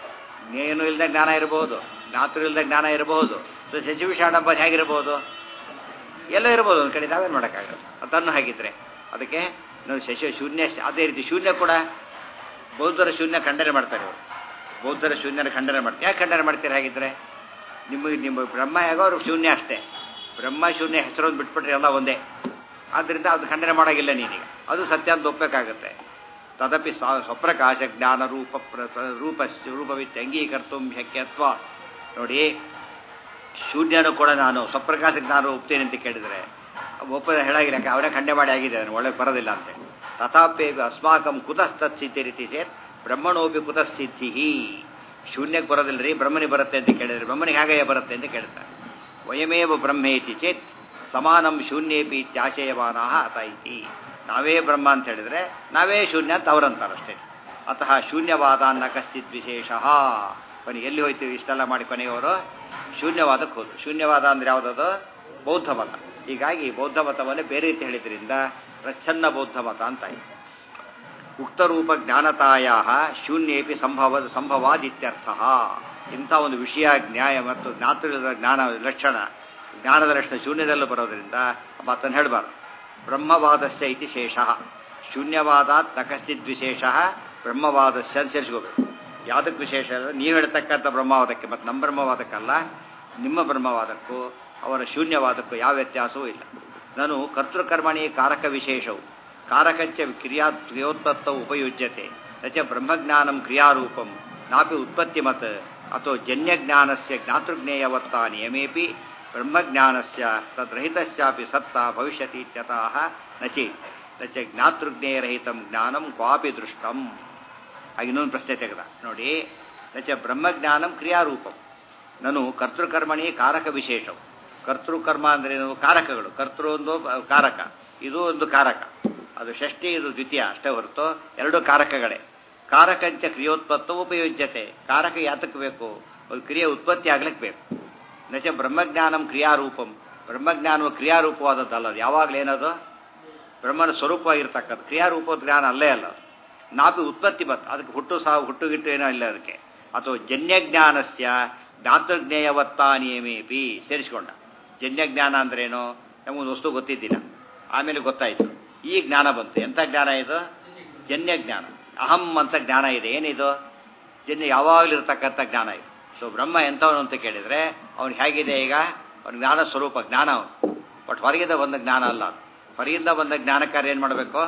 ಏನು ಇಲ್ಲದೆ ಜ್ಞಾನ ಇರಬಹುದು ಜ್ಞಾತೃ ಇಲ್ಲದೆ ಜ್ಞಾನ ಇರಬಹುದು ಸೊ ಶಶಿವಿಷಾಣ ಅಂಬದು ಹೇಗಿರಬಹುದು ಎಲ್ಲೋ ಇರ್ಬೋದು ಒಂದು ಕಡೆ ನಾವೇನು ಮಾಡೋಕ್ಕಾಗಲ್ಲ ಅದನ್ನು ಹಾಗಿದ್ರೆ ಅದಕ್ಕೆ ನಾವು ಶಶ ಶೂನ್ಯ ಅದೇ ರೀತಿ ಶೂನ್ಯ ಕೂಡ ಬೌದ್ಧರ ಶೂನ್ಯ ಖಂಡನೆ ಮಾಡ್ತಾರೆ ಅವರು ಬೌದ್ಧರ ಶೂನ್ಯನ ಖಂಡನೆ ಮಾಡ್ತಾರೆ ಯಾಕೆ ಖಂಡನೆ ಮಾಡ್ತೀರಿ ಹಾಗಿದ್ರೆ ನಿಮಗೆ ನಿಮ್ಮ ಬ್ರಹ್ಮ ಹೇಗೋ ಅವ್ರು ಶೂನ್ಯ ಅಷ್ಟೇ ಬ್ರಹ್ಮ ಶೂನ್ಯ ಹೆಸರೊಂದು ಬಿಟ್ಬಿಟ್ರೆ ಎಲ್ಲ ಒಂದೇ ಆದ್ದರಿಂದ ಅದು ಖಂಡನೆ ಮಾಡೋಗಿಲ್ಲ ನೀನೀಗ ಅದು ಸತ್ಯ ಅಂತ ಒಪ್ಪಬೇಕಾಗತ್ತೆ ತದಪಿ ಸ್ವ- ಸ್ವಪ್ರಕಾಶ ಜ್ಞಾನ ರೂಪ ಪ್ರ- ರೂಪ ರೂಪವಿತ್ತು ಅಂಗೀಕರ್ತು ಶಕ್ಯತ್ವ ನೋಡಿ ಶೂನ್ಯನು ಕೂಡ ನಾನು ಸ್ವಪ್ರಕಾಶ ಜ್ಞಾನ ಒಪ್ತೇನೆ ಅಂತ ಕೇಳಿದರೆ ಒಪ್ಪದ ಹೇಳಾಗಿಲ್ಲ ಯಾಕೆ ಅವರೇ ಖಂಡೆ ಮಾಡಿ ಆಗಿದೆ ಅವನು ಒಳಗೆ ಬರೋದಿಲ್ಲ ಅಂತ ತಥಾಪಿ ಅಸ್ಮಾಕಂ ಕುತಸ್ತತ್ಸಿದ್ಧಿ ರೀತಿ ಸೇತ್ ಬ್ರಹ್ಮಣೋಪಿ ಕುತಸ್ಥಿತಿ ಶೂನ್ಯಕ್ಕೆ ಬರೋದಿಲ್ಲ ರೀ ಬ್ರಹ್ಮನಿಗೆ ಬರುತ್ತೆ ಅಂತ ಕೇಳಿದ್ರೆ ಬ್ರಹ್ಮನಿಗೆ ಹಾಗೆಯೇ ಬರುತ್ತೆ ಅಂತ ಕೇಳ್ತಾರೆ ವಯಮೇವ ಬ್ರಹ್ಮೇತಿ ಚೇತ್ ಸಮಾನಂ ಶೂನ್ಯೇಪಿ ಇತ್ಯಾಶಯಮಾನ ಅತ ಇತಿ ನಾವೇ ಬ್ರಹ್ಮ ಅಂತ ಹೇಳಿದ್ರೆ ನಾವೇ ಶೂನ್ಯ ಅಂತ ಅವರಂತಾರಷ್ಟೇ ಅತಃ ಶೂನ್ಯವಾದ ಅನ್ನ ಕಶ್ಚಿತ್ ವಿಶೇಷ ಕೊನೆ ಎಲ್ಲಿ ಹೋಯ್ತೀವಿ ಇಷ್ಟೆಲ್ಲ ಮಾಡಿ ಕೊನೆಯವರು ಶೂನ್ಯವಾದಕ್ಕೆ ಹೋದ್ರು ಶೂನ್ಯವಾದ ಅಂದ್ರೆ ಯಾವುದದು ಬೌದ್ಧ ಮತ ಹೀಗಾಗಿ ಬೌದ್ಧ ಮತವನ್ನೇ ಬೇರೆ ರೀತಿ ಹೇಳಿದ್ರಿಂದ ಪ್ರಚ್ಛನ್ನ ಬೌದ್ಧ ಮತ ಅಂತ ಆಯ್ತು ಉಕ್ತರೂಪ ಜ್ಞಾನತಾಯ ಶೂನ್ಯೇಪಿ ಸಂಭವ ಸಂಭವಾದಿತ್ಯರ್ಥ ಇಂಥ ಒಂದು ವಿಷಯ ನ್ಯಾಯ ಮತ್ತು ಜ್ಞಾತೃದ ಜ್ಞಾನ ಲಕ್ಷಣ ಜ್ಞಾನದ ಲಕ್ಷಣ ಶೂನ್ಯದಲ್ಲೂ ಬರೋದ್ರಿಂದ ಮಾತನ್ನು ಹೇಳಬಾರ್ದು ಬ್ರಹ್ಮವಾದಸ್ಯ ಇತಿ ಶೇಷ ಶೂನ್ಯವಾದಾತ್ ನ ಕಶ್ಚಿತ್ ವಿಶೇಷ ಬ್ರಹ್ಮವಾದಸ್ಯ ಅಂತ ಸೇರಿಸ್ಕೋಬೇಕು ಯಾವುದಕ್ಕೆ ವಿಶೇಷ ಅಂದರೆ ನೀವು ಹೇಳ್ತಕ್ಕಂಥ ಬ್ರಹ್ಮವಾದಕ್ಕೆ ಮತ್ತು ನಮ್ಮ ಬ್ರಹ್ಮವಾದಕ್ಕಲ್ಲ ನಿಮ್ಮ ಬ್ರಹ್ಮವಾದಕ್ಕೂ ಅವರ ಶೂನ್ಯವಾದಕ್ಕೂ ಯಾವ ವ್ಯತ್ಯಾಸವೂ ಇಲ್ಲ ನಾನು ಕರ್ತೃಕರ್ಮಣಿ ಕಾರಕ ವಿಶೇಷವು ಕಾರಕಂಚ ಕ್ರಿಯಾ ಕ್ರಿಯೋತ್ಪತ್ತವು ಉಪಯುಜ್ಯತೆ ನಚ ಬ್ರಹ್ಮಜ್ಞಾನಂ ಕ್ರಿಯಾರೂಪಂ ನಾಪಿ ಉತ್ಪತ್ತಿಮತ್ ಅಥೋ ಜನ್ಯಜ್ಞಾನಸ್ಯ ಜ್ಞಾತೃಜ್ಞೇಯವತ್ತ ನಿಯಮೇಪಿ ಬ್ರಹ್ಮಜ್ಞಾನಸ್ಯ ತದ್ರಹಿತಸ್ಯಾಪಿ ಸತ್ತ ಭವಿಷ್ಯತಿ ಇತ್ಯತಃ ನಚಿ ನಚ ಜ್ಞಾತೃಜ್ಞೇಯರಹಿತಂ ಜ್ಞಾನಂ ಕ್ವಾಪಿ ದೃಷ್ಟಂ ಆಗ ಇನ್ನೊಂದು ಪ್ರಶ್ನೆ ತೆಗೆದ ನೋಡಿ ನಚ ಬ್ರಹ್ಮಜ್ಞಾನಂ ಕ್ರಿಯಾರೂಪಂ ನಾನು ಕರ್ತೃಕರ್ಮಣಿ ಕಾರಕ ವಿಶೇಷವು ಕರ್ತೃಕರ್ಮ ಅಂದ್ರೇನು ಕಾರಕಗಳು ಕರ್ತೃ ಒಂದು ಕಾರಕ ಇದು ಒಂದು ಕಾರಕ ಅದು ಷಷ್ಠಿ ಇದು ದ್ವಿತೀಯ ಅಷ್ಟೇ ಹೊರತು ಎರಡು ಕಾರಕಗಳೇ ಕಾರಕಂಚ ಕ್ರಿಯೋತ್ಪತ್ತ ಉಪಯೋಜ್ಯತೆ ಕಾರಕ ಯಾತಕ್ಕೆ ಬೇಕು ಒಂದು ಕ್ರಿಯೆ ಉತ್ಪತ್ತಿ ಆಗ್ಲಿಕ್ಕೆ ಬೇಕು ನಚ ಬ್ರಹ್ಮಜ್ಞಾನಂ ಕ್ರಿಯಾರೂಪಂ ಬ್ರಹ್ಮಜ್ಞಾನವು ಕ್ರಿಯಾರೂಪವಾದದ್ದಲ್ಲ ಅದು ಯಾವಾಗಲೂ ಏನದು ಬ್ರಹ್ಮನ ಸ್ವರೂಪವಾಗಿರ್ತಕ್ಕದ್ದು ಕ್ರಿಯಾರೂಪ ಜ್ಞಾನ ಅಲ್ಲೇ ಅಲ್ಲ ಅದು. ನಾಪಿ ಉತ್ಪತ್ತಿ ಬತ್ ಅದಕ್ಕೆ ಹುಟ್ಟು ಸಾವು ಹುಟ್ಟು ಗಿಟ್ಟು ಏನೋ ಇಲ್ಲ ಅದಕ್ಕೆ ಅಥವಾ ಜನ್ಯಜ್ಞಾನಸ್ಯ ಜ್ಞಾತೃಜ್ಞೇಯವತ್ತ ನಿಯಮೇಪಿ ಸೇರಿಸಿಕೊಂಡ ಜನ್ಯಜ್ಞಾನ ಅಂದ್ರೇನು ನಮಗೊಂದು ವಸ್ತು ಗೊತ್ತಿದ್ದಿಲ್ಲ ಆಮೇಲೆ ಗೊತ್ತಾಯಿತು ಈ ಜ್ಞಾನ ಬಂತು ಎಂಥ ಜ್ಞಾನ ಇದು ಜನ್ಯ ಜ್ಞಾನ ಅಹಂ ಅಂತ ಜ್ಞಾನ ಇದೆ ಏನಿದು ಜನ್ಯ ಯಾವಾಗಲೂ ಇರತಕ್ಕಂಥ ಜ್ಞಾನ ಇದು ಸೊ ಬ್ರಹ್ಮ ಎಂಥವನು ಅಂತ ಕೇಳಿದರೆ ಅವನು ಹೇಗಿದೆ ಈಗ ಅವನ ಜ್ಞಾನ ಸ್ವರೂಪ ಜ್ಞಾನ ಅವನು ಬಟ್ ಹೊರಗಿಂದ ಬಂದ ಜ್ಞಾನ ಅಲ್ಲ ಅದು ಹೊರಗಿಂದ ಬಂದ ಜ್ಞಾನಕ್ಕಾರೆ ಏನು ಮಾಡಬೇಕು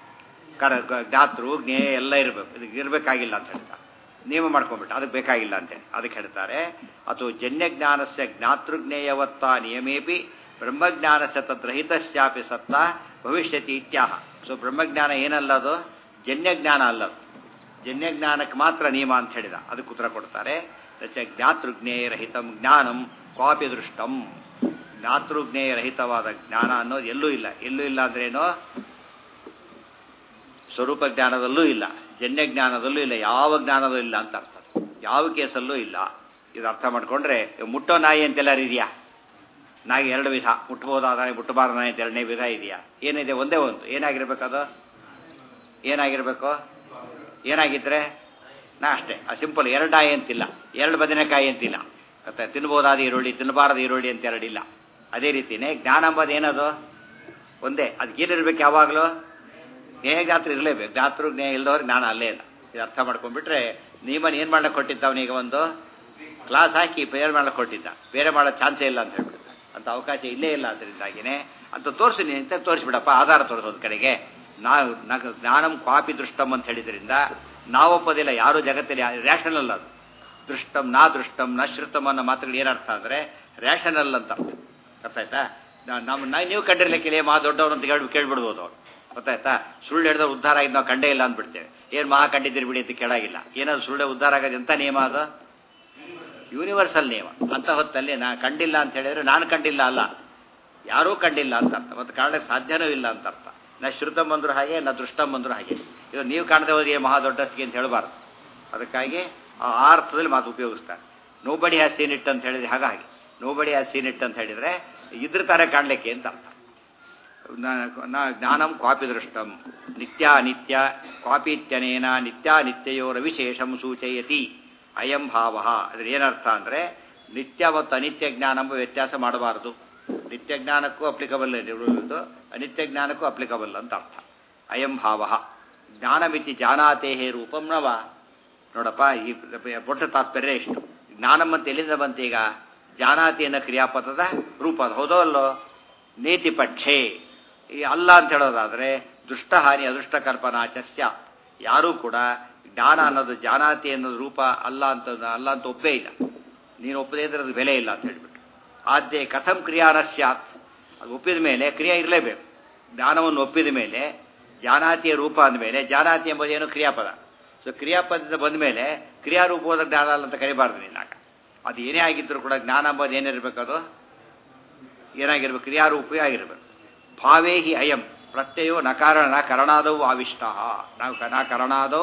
ಕರ ಜ್ಞಾತೃ ಜ್ಞೇಯ ಎಲ್ಲ ಇರಬೇಕು ಇದಕ್ಕೆ ಇರಬೇಕಾಗಿಲ್ಲ ಅಂತ ಹೇಳ್ತಾರೆ ನಿಯಮ ಮಾಡ್ಕೊಂಡ್ಬಿಟ್ಟು ಅದಕ್ಕೆ ಬೇಕಾಗಿಲ್ಲ ಅಂತೇಳಿ ಅದಕ್ಕೆ ಹೇಳ್ತಾರೆ ಅಥವಾ ಜನ್ಯಜ್ಞಾನಸ್ಯ ಜ್ಞಾತೃಜ್ಞೇಯವತ್ತ ನಿಯಮೇಪಿ ಬ್ರಹ್ಮಜ್ಞಾನಸ್ಯ ತದ್ರಹಿತಶ್ಚಾಪಿ ಸತ್ತ ಭವಿಷ್ಯತಿ ಇತ್ಯಾಹ ಸೊ ಬ್ರಹ್ಮಜ್ಞಾನ ಏನಲ್ಲ ಅದು ಜನ್ಯಜ್ಞಾನ ಅಲ್ಲದು ಜನ್ಯಜ್ಞಾನಕ್ಕೆ ಮಾತ್ರ ನಿಯಮ ಅಂತ ಹೇಳಿದ ಅದಕ್ಕೆ ಉತ್ತರ ಕೊಡ್ತಾರೆ ರಚ ಜ್ಞಾತೃಜ್ಞೇಯರಹಿತಂ ಜ್ಞಾನಂ ಕ್ವಾಪಿ ದೃಷ್ಟಂ ಜ್ಞಾತೃಜ್ಞೇಯರಹಿತವಾದ ಜ್ಞಾನ ಅನ್ನೋದು ಎಲ್ಲೂ ಇಲ್ಲ ಎಲ್ಲೂ ಇಲ್ಲ ಅಂದ್ರೇನೋ ಸ್ವರೂಪ ಜ್ಞಾನದಲ್ಲೂ ಇಲ್ಲ ಜನ್ಯ ಜ್ಞಾನದಲ್ಲೂ ಇಲ್ಲ ಯಾವ ಜ್ಞಾನದಲ್ಲೂ ಇಲ್ಲ ಅಂತ ಅರ್ಥ ಯಾವ ಕೇಸಲ್ಲೂ ಇಲ್ಲ ಇದು ಅರ್ಥ ಮಾಡ್ಕೊಂಡ್ರೆ ಮುಟ್ಟೋ ನಾಯಿ ಅಂತೆಲ್ಲರೂ ಇದೆಯಾ ನಾಯಿ ಎರಡು ವಿಧ ಮುಟ್ಬೋದಾದ ನಾಯಿ ಮುಟ್ಟಬಾರದ ನಾಯಿ ಅಂತ ಎರಡನೇ ವಿಧ ಇದೆಯಾ ಏನಿದೆ ಒಂದೇ ಒಂದು ಏನಾಗಿರ್ಬೇಕದು ಏನಾಗಿರ್ಬೇಕು ಏನಾಗಿದ್ರೆ ನಾ ಅಷ್ಟೇ ಆ ಸಿಂಪಲ್ ಎರಡು ನಾಯಿ ಅಂತಿಲ್ಲ ಎರಡು ಬದನೆಕಾಯಿ ಅಂತಿಲ್ಲ ಮತ್ತೆ ತಿನ್ಬೋದಾದ ಈರುಳ್ಳಿ ತಿನ್ನಬಾರದ ಈರುಳ್ಳಿ ಅಂತ ಎರಡಿಲ್ಲ ಅದೇ ರೀತಿನೇ ಜ್ಞಾನ ಅಂಬದು ಏನದು ಒಂದೇ ಅದಕ್ಕೆ ಏನಿರ್ಬೇಕು ಯಾವಾಗಲೂ ಜ್ಞೇಯ ಜ್ಞಾತೃ ಇರಲೇಬೇಕು ಜ್ಞಾತೃ ಜ್ಞೇಯ ಇಲ್ದವ್ರಿಗೆ ನಾನು ಅಲ್ಲೇ ಇಲ್ಲ ಇದು ಅರ್ಥ ಮಾಡ್ಕೊಂಡ್ಬಿಟ್ರೆ ನೀವನ್ ಏನು ಮಾಡ್ಲಿಕ್ಕೆ ಕೊಟ್ಟಿದ್ದ ಅವನಿಗೆ ಒಂದು ಕ್ಲಾಸ್ ಹಾಕಿ ಬೇರೆ ಮಾಡ್ಲಿಕ್ಕೆ ಕೊಟ್ಟಿದ್ದ ಬೇರೆ ಮಾಡೋ ಚಾನ್ಸೇ ಇಲ್ಲ ಅಂತ ಹೇಳ್ಬಿಡ್ತ ಅಂತ ಅವಕಾಶ ಇಲ್ಲೇ ಇಲ್ಲ ಅದರಿಂದಾಗಿನೇ ಅಂತ ತೋರಿಸಿ ನೀನು ಅಂತ ತೋರಿಸ್ಬಿಡಪ್ಪ ಆಧಾರ ತೋರಿಸೋದು ಕಡೆಗೆ ನಾವು ನಗ ಜ್ಞಾನಂ ಕ್ವಾಪಿ ದೃಷ್ಟಂ ಅಂತ ಹೇಳಿದ್ರಿಂದ ನಾವೊಪ್ಪದಿಲ್ಲ ಯಾರು ಜಗತ್ತಲ್ಲಿ ರ್ಯಾಷನಲ್ ಅದು ದೃಷ್ಟಂ ನಾ ದೃಷ್ಟಂ ನ ಶ್ರುತಂ ಅನ್ನೋ ಮಾತುಗಳು ಏನರ್ಥ ಅಂದರೆ ರ್ಯಾಷನಲ್ ಅಂತ ಅರ್ಥ ಗೊತ್ತಾಯ್ತಾ ನಾ- ನಮ್ಮ ನಾ- ನೀವು ಕಂಡಿರ್ಲಿಕ್ಕಿಲ್ಲ ಮಾ ದೊಡ್ಡವರು ಅಂತ ಕೇಳಿ ಕೇಳ್ಬಿಡ್ಬೋದು ಅವ್ರು ಗೊತ್ತಾಯ್ತಾ ಸುಳ್ಳು ಹಿಡಿದವ್ರು ಉದ್ಧಾರ ಆಗಿದ್ದು ನಾವು ಕಂಡೇ ಇಲ್ಲ ಅಂದ್ಬಿಡ್ತೇವೆ ಏನು ಮಹಾ ಕಂಡಿದ್ದೀರಿ ಬಿಡಿ ಅಂತ ಕೇಳಾಗಿಲ್ಲ ಏನಾದ್ರು ಸುಳ್ಳೆ ಉದ್ಧಾರ ಆಗೋದು ಎಂಥ ನಿಯಮ ಅದು ಯೂನಿವರ್ಸಲ್ ನಿಯಮ ಅಂತ ಹೊತ್ತಲ್ಲಿ ನಾ ಕಂಡಿಲ್ಲ ಅಂತ ಹೇಳಿದ್ರೆ ನಾನು ಕಂಡಿಲ್ಲ ಅಲ್ಲ ಯಾರೂ ಕಂಡಿಲ್ಲ ಅಂತ ಅರ್ಥ ಮತ್ತು ಕಾರಣಕ್ಕೆ ಸಾಧ್ಯನೂ ಇಲ್ಲ ಅಂತ ಅರ್ಥ ನಾ ಶ್ರುತಂ ಬಂದ್ರು ಹಾಗೆ ನಾ ದೃಷ್ಟಂ ಬಂದ್ರು ಹಾಗೆ ಇದು ನೀವು ಕಾಣದೆ ಹೋಗಿ ಮಹಾ ದೊಡ್ಡಸ್ತಿಗೆ ಅಂತ ಹೇಳಬಾರ್ದು ಅದಕ್ಕಾಗಿ ಆ ಆ ಅರ್ಥದಲ್ಲಿ ಮಾತು ಉಪಯೋಗಿಸ್ತಾರೆ ನೋಬಡಿ ಹ್ಯಾಸ್ ಸೀನ್ ಇಟ್ ಅಂತ ಹೇಳಿದ್ರೆ ಹಾಗಾಗಿ ನೋಬಡಿ ಹ್ಯಾಸ್ ಸೀನ್ ಇಟ್ ಅಂತ ಹೇಳಿದ್ರೆ ಇದ್ರ ತರ ಕಾಣಲಿಕ್ಕೆ ಅಂತ ಅರ್ಥ ನ- ನ- ಜ್ಞಾನಂ ಕ್ವಾಪಿ ದೃಷ್ಟಂ ನಿತ್ಯ ನಿತ್ಯ ಕ್ವಾಪಿತ್ಯನೇನ ನಿತ್ಯ ನಿತ್ಯಯೋರ ವಿಶೇಷಂ ಸೂಚಯತಿ ಅಯಂ ಭಾವ ಅದ್ರ ಏನರ್ಥ ಅಂದರೆ ನಿತ್ಯ ಮತ್ತು ಅನಿತ್ಯ ಜ್ಞಾನ ಎಂಬ ವ್ಯತ್ಯಾಸ ಮಾಡಬಾರದು ನಿತ್ಯ ಜ್ಞಾನಕ್ಕೂ ಅಪ್ಲಿಕಬಲ್ ಇರುವುದು ಅನಿತ್ಯ ಜ್ಞಾನಕ್ಕೂ ಅಪ್ಲಿಕಬಲ್ ಅಂತ ಅರ್ಥ ಅಯಂ ಭಾವ ಜ್ಞಾನಮಿತಿ ಜಾನಾತೆ ಹೇ ರೂಪಂ ನವ ನೋಡಪ್ಪ ಈ ಪುಟ್ಟ ತಾತ್ಪರ್ಯ ಇಷ್ಟು ಜ್ಞಾನಂ ಅಂತ ಎಲ್ಲಿಂದ ಬಂತೀಗ ಜಾನಾತಿ ಅನ್ನೋ ಕ್ರಿಯಾಪದದ ರೂಪ ಅದು ಹೌದೋ ಅಲ್ಲೋ ನೇತಿ ಪಕ್ಷೆ ಈ ಅಲ್ಲ ಅಂತ ಹೇಳೋದಾದ್ರೆ ದುಷ್ಟಹಾನಿ ಅದೃಷ್ಟ ಕಲ್ಪನಾ ಚಸ್ಯ ಯಾರೂ ಕೂಡ ಜ್ಞಾನ ಅನ್ನೋದು ಜಾನಾತಿ ಅನ್ನೋದು ರೂಪ ಅಲ್ಲ ಅಂತ ಅಲ್ಲ ಅಂತ ಒಪ್ಪೇ ಇಲ್ಲ ನೀನು ಒಪ್ಪದೇ ಇದ್ರೆ ಅದು ಬೆಲೆ ಇಲ್ಲ ಅಂತ ಹೇಳ್ಬಿಟ್ಟು ಆದ್ಯ ಕಥಂ ಕ್ರಿಯಾನ ಸ್ಯಾತ್ ಅದು ಒಪ್ಪಿದ ಮೇಲೆ ಕ್ರಿಯೆ ಇರಲೇಬೇಕು ಜ್ಞಾನವನ್ನು ಒಪ್ಪಿದ ಮೇಲೆ ಜಾನಾತಿಯ ರೂಪ ಅಂದಮೇಲೆ ಜಾನಾತಿ ಎಂಬುದೇನು ಕ್ರಿಯಾಪದ ಸೊ ಕ್ರಿಯಾಪದದಿಂದ ಬಂದ ಮೇಲೆ ಕ್ರಿಯಾರೂಪವಾದ ಜ್ಞಾನ ಅಲ್ಲ ಅಂತ ಕರಿಬಾರ್ದು ನೀನಾಗ ಅದು ಏನೇ ಆಗಿದ್ರು ಕೂಡ ಜ್ಞಾನ ಎಂಬುದು ಏನಿರಬೇಕು ಅದು ಏನಾಗಿರ್ಬೇಕು ಕ್ರಿಯಾರೂಪವೇ ಆಗಿರ್ಬೇಕು ಭಾವೇ ಹಿ ಅಯಂ ಪ್ರತ್ಯಯೋ ನಕಾರಣ ನ ಕರಣಾದವು ಆವಿಷ್ಟ ನಾವು ಕ- ನ ಕರಣಾದವು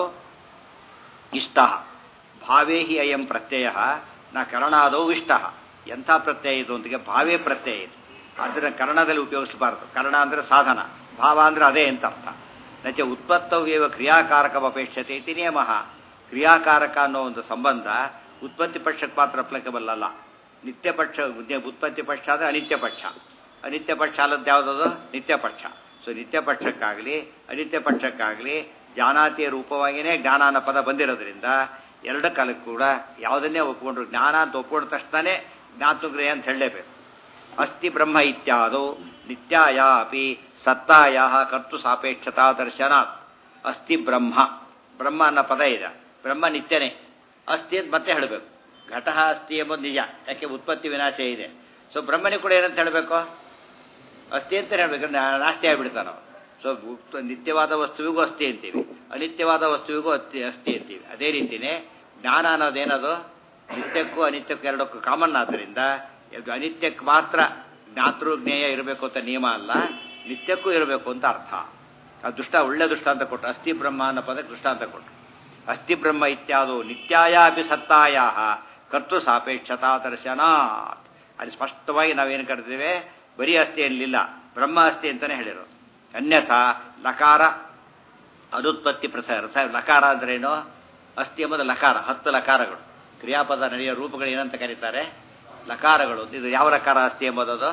ಇಷ್ಟ ಭಾವೇ ಹಿ ಅಯಂ ಪ್ರತ್ಯಯ ನ ಕರಣಾದವು ಇಷ್ಟ ಎಂಥ ಪ್ರತ್ಯಯ ಇದು ಅಂತಿಗೆ ಭಾವೇ ಪ್ರತ್ಯಯ ಇದು ಅದನ್ನ ಕರ್ಣದಲ್ಲಿ ಉಪಯೋಗಿಸಬಾರದು ಕರ್ಣ ಅಂದ್ರೆ ಸಾಧನ ಭಾವ ಅಂದ್ರೆ ಅದೇ ಅಂತ ಅರ್ಥ ನಚ ಉತ್ಪತ್ತವ್ಯವ ಕ್ರಿಯಾಕಾರಕವಪೇಕ್ಷತೆ ಇತಿ ನಿಯಮ ಕ್ರಿಯಾಕಾರಕ ಅನ್ನೋ ಒಂದು ಸಂಬಂಧ ಉತ್ಪತ್ತಿ ಪಕ್ಷಕ್ಕೆ ಮಾತ್ರ ಅಪ್ಲಿಕಬಲ್ ಅಲ್ಲ ನಿತ್ಯ ಪಕ್ಷ ಉತ್ಪತ್ತಿ ಪಕ್ಷ ಅಂದ್ರೆ ಅನಿತ್ಯ ಪಕ್ಷ ಅನಿತ್ಯ ಪಕ್ಷ ಅಲ್ಲದ್ದು ಯಾವುದದು ನಿತ್ಯ ಪಕ್ಷ ಸೊ ನಿತ್ಯ ಪಕ್ಷಕ್ಕಾಗಲಿ ಅನಿತ್ಯ ಪಕ್ಷಕ್ಕಾಗಲಿ ಜಾನಾತಿಯ ರೂಪವಾಗಿಯೇ ಜ್ಞಾನ ಅನ್ನೋ ಪದ ಬಂದಿರೋದ್ರಿಂದ ಎರಡು ಕಾಲಕ್ಕೂ ಕೂಡ ಯಾವುದನ್ನೇ ಒಪ್ಕೊಂಡ್ರು ಜ್ಞಾನ ಅಂತ ಒಪ್ಕೊಂಡ ತಕ್ಷಣನೇ ಜ್ಞಾತುಗ್ರಹ ಅಂತ ಹೇಳಲೇಬೇಕು ಅಸ್ತಿ ಬ್ರಹ್ಮ ಇತ್ಯಾದೋ ನಿತ್ಯಾಯ ಅಪಿ ಸತ್ತಾಯ ಕರ್ತು ಸಾಪೇಕ್ಷತಾ ದರ್ಶನಾತ್ ಅಸ್ತಿ ಬ್ರಹ್ಮ ಬ್ರಹ್ಮ ಅನ್ನೋ ಪದ ಇದೆ ಬ್ರಹ್ಮ ನಿತ್ಯನೇ ಅಸ್ತಿ ಅಂತ ಮತ್ತೆ ಹೇಳಬೇಕು ಘಟ ಅಸ್ತಿ ಎಂಬುದು ನಿಜ ಯಾಕೆ ಉತ್ಪತ್ತಿ ವಿನಾಶ ಇದೆ ಸೊ ಬ್ರಹ್ಮನಿಗೆ ಕೂಡ ಏನಂತ ಹೇಳಬೇಕು ಅಸ್ತಿ ಅಂತ ಹೇಳ್ಬೇಕು ನಾ- ನಾಸ್ತಿ ಆಗ್ಬಿಡ್ತಾನೆ ನಾವು ಸೊ ಉತ್- ನಿತ್ಯವಾದ ವಸ್ತುವಿಗೂ ಅಸ್ತಿ ಅಂತೀವಿ ಅನಿತ್ಯವಾದ ವಸ್ತುವಿಗೂ ಅಸ್ತಿ ಅಸ್ತಿ ಅಂತೀವಿ ಅದೇ ರೀತಿನೇ ಜ್ಞಾನ ಅನ್ನೋದೇನದು ನಿತ್ಯಕ್ಕೂ ಅನಿತ್ಯಕ್ಕೂ ಎರಡಕ್ಕೂ ಕಾಮನ್ ಆದ್ದರಿಂದ ಇದು ಅನಿತ್ಯಕ್ಕೆ ಮಾತ್ರ ಜ್ಞಾತೃ ಜ್ಞೇಯ ಇರಬೇಕು ಅಂತ ನಿಯಮ ಅಲ್ಲ ನಿತ್ಯಕ್ಕೂ ಇರಬೇಕು ಅಂತ ಅರ್ಥ ಆ ದುಷ್ಟ ಒಳ್ಳೆ ದೃಷ್ಟಾಂತ ಕೊಟ್ಟು ಅಸ್ಥಿ ಬ್ರಹ್ಮ ಅನ್ನೋ ಪದಕ್ಕೆ ದೃಷ್ಟಾಂತ ಕೊಟ್ಟು ಅಸ್ಥಿ ಬ್ರಹ್ಮ ಇತ್ಯಾದು ನಿತ್ಯಾಯ ಅಪಿ ಸತ್ತಾಯ ಕರ್ತು ಸಾಪೇಕ್ಷತಾ ದರ್ಶನಾತ್ ಅಲ್ಲಿ ಸ್ಪಷ್ಟವಾಗಿ ನಾವೇನು ಕರಿತೇವೆ ಬರೀ ಅಸ್ಥಿ ಅನ್ನಲಿಲ್ಲ ಬ್ರಹ್ಮ ಅಸ್ಥಿ ಅಂತಾನೆ ಹೇಳಿರೋದು ಅನ್ಯಥಾ ಲಕಾರ ಅನುತ್ಪತ್ತಿ ಪ್ರಸಾರ ಸ- ಲಕಾರ ಅಂದ್ರೇನು ಅಸ್ಥಿ ಎಂಬುದು ಲಕಾರ ಹತ್ತು ಲಕಾರಗಳು ಕ್ರಿಯಾಪದ ನಡೆಯೋ ರೂಪಗಳು ಏನಂತ ಕರೀತಾರೆ ಲಕಾರಗಳು ಇದು ಯಾವ ಲಕಾರ ಅಸ್ಥಿ ಎಂಬುದು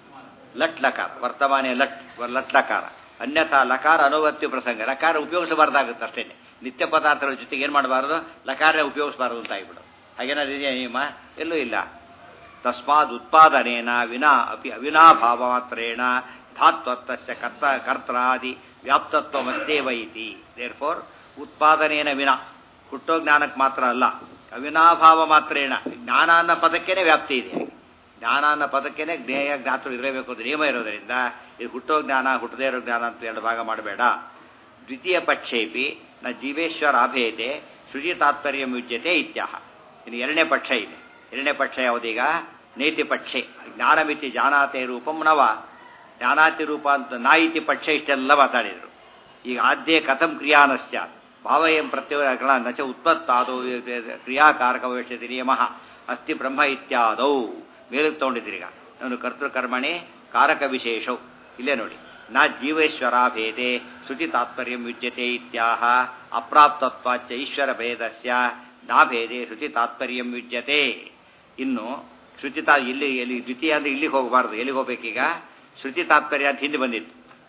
ಲಟ್ ಲಕಾರ ವರ್ತಮಾನ ಲಟ್ ಲಟ್ ಲಕಾರ ಅನ್ಯಥಾ ಲಕಾರ ಅನುವತ್ತಿ ಪ್ರಸಂಗ ಲಕಾರ ಉಪಯೋಗಿಸಬಾರ್ದಾಗುತ್ತೆ ಅಷ್ಟೇ ನಿತ್ಯ ಪದಾರ್ಥಗಳ ಜೊತೆಗೆ ಏನು ಮಾಡಬಾರ್ದು ಲಕಾರ ಉಪಯೋಗಿಸಬಾರ್ದು ಅಂತ ಆಗಿಬಿಡು ಹಾಗೇನಾದ್ರು ಇದೆಯಾ ನಿಯಮ ಎಲ್ಲೂ ಇಲ್ಲ ತಸ್ಮಾದ್ ಉತ್ಪಾದನೇನ ವಿನಾ ಅಪಿ ಅವಿನಾಭಾವ ಮಾತ್ರೇಣ ಧಾತ್ವತ್ವಸ್ಯ ಕರ್ತ ಕರ್ತರಾದಿ ವ್ಯಾಪ್ತತ್ವಮಸ್ತೇವ ಇತಿ ದೇರ್ ಫೋರ್ ಉತ್ಪಾದನೇನ ವಿನ ಹುಟ್ಟೋ ಜ್ಞಾನಕ್ಕೆ ಮಾತ್ರ ಅಲ್ಲ ಅವಿನಾಭಾವ ಮಾತ್ರೇಣ ಜ್ಞಾನ ಅನ್ನೋ ಪದಕ್ಕೇನೆ ವ್ಯಾಪ್ತಿ ಇದೆ ಜ್ಞಾನ ಅನ್ನೋ ಪದಕ್ಕೇನೆ ಜ್ಞೇಯ ಜ್ಞಾತರು ಇರಬೇಕು ಅಂತ ನಿಯಮ ಇರೋದರಿಂದ ಇದು ಹುಟ್ಟೋ ಜ್ಞಾನ ಹುಟ್ಟದೇ ಇರೋ ಜ್ಞಾನ ಅಂತ ಎರಡು ಭಾಗ ಮಾಡಬೇಡ ದ್ವಿತೀಯ ಪಕ್ಷೇಪಿ ನ ಜೀವೇಶ್ವರ ಅಭೇದೆ ಶುಚಿ ತಾತ್ಪರ್ಯ ಮುಜ್ಯತೆ ಇತ್ಯಾಹ ಇನ್ನು ಎರಡನೇ ಪಕ್ಷ ಇದೆ ಎರಡನೇ ಪಕ್ಷ ಯಾವುದೀಗ ನೇತಿ ಪಕ್ಷೆ ಜ್ಞಾನಮಿತಿ ಜಾನಾತೆ ರೂಪಂ ನವ ಜ್ಞಾನಾತಿ ರೂಪ ಅಂತ ನಾಯಿತಿ ಪಕ್ಷ ಇಷ್ಟೆಲ್ಲ ಮಾತಾಡಿದರು ಈಗ ಆದ್ಯ ಕಥಂ ಕ್ರಿಯಾನ ಸ್ಯಾತ್ ಭಾವಯಂ ಪ್ರತ್ಯಯ ನಚ ಉತ್ಪತ್ತಾದೋ ಕ್ರಿಯಾಕಾರಕ ಭವಿಷ್ಯತಿ ನಿಯಮ ಅಸ್ತಿ ಬ್ರಹ್ಮ ಇತ್ಯಾದೌ ಮೇಲಕ್ಕೆ ತಗೊಂಡಿದ್ದೀರಿ ಈಗ ನಾನು ಕರ್ತೃಕರ್ಮಣಿ ಕಾರಕ ವಿಶೇಷವು ಇಲ್ಲೇ ನೋಡಿ ನ ಜೀವೇಶ್ವರಾಭೇದೆ ಶ್ರುತಿ ತಾತ್ಪರ್ಯ ಯುಜ್ಯತೆ ಇತ್ಯಾಹ ಅಪ್ರಾಪ್ತತ್ವಾಚ ಈಶ್ವರ ಭೇದಸ್ಯ ನಾಭೇದೆ ಶ್ರುತಿ ತಾತ್ಪರ್ಯ ಯುಜ್ಯತೆ ಇನ್ನು ಶ್ರುತಿ ತಾ ಇಲ್ಲಿ ಎಲ್ಲಿ ದ್ವಿತೀಯ ಅಂದ್ರೆ ಇಲ್ಲಿಗೆ ಹೋಗಬಾರ್ದು ಎಲ್ಲಿಗೆ ಹೋಗ್ಬೇಕೀಗ ಶ್ರುತಿ ತಾತ್ಪರ್ಯ ಅಂತ ಹಿಂದೆ ಬಂದಿತ್ತು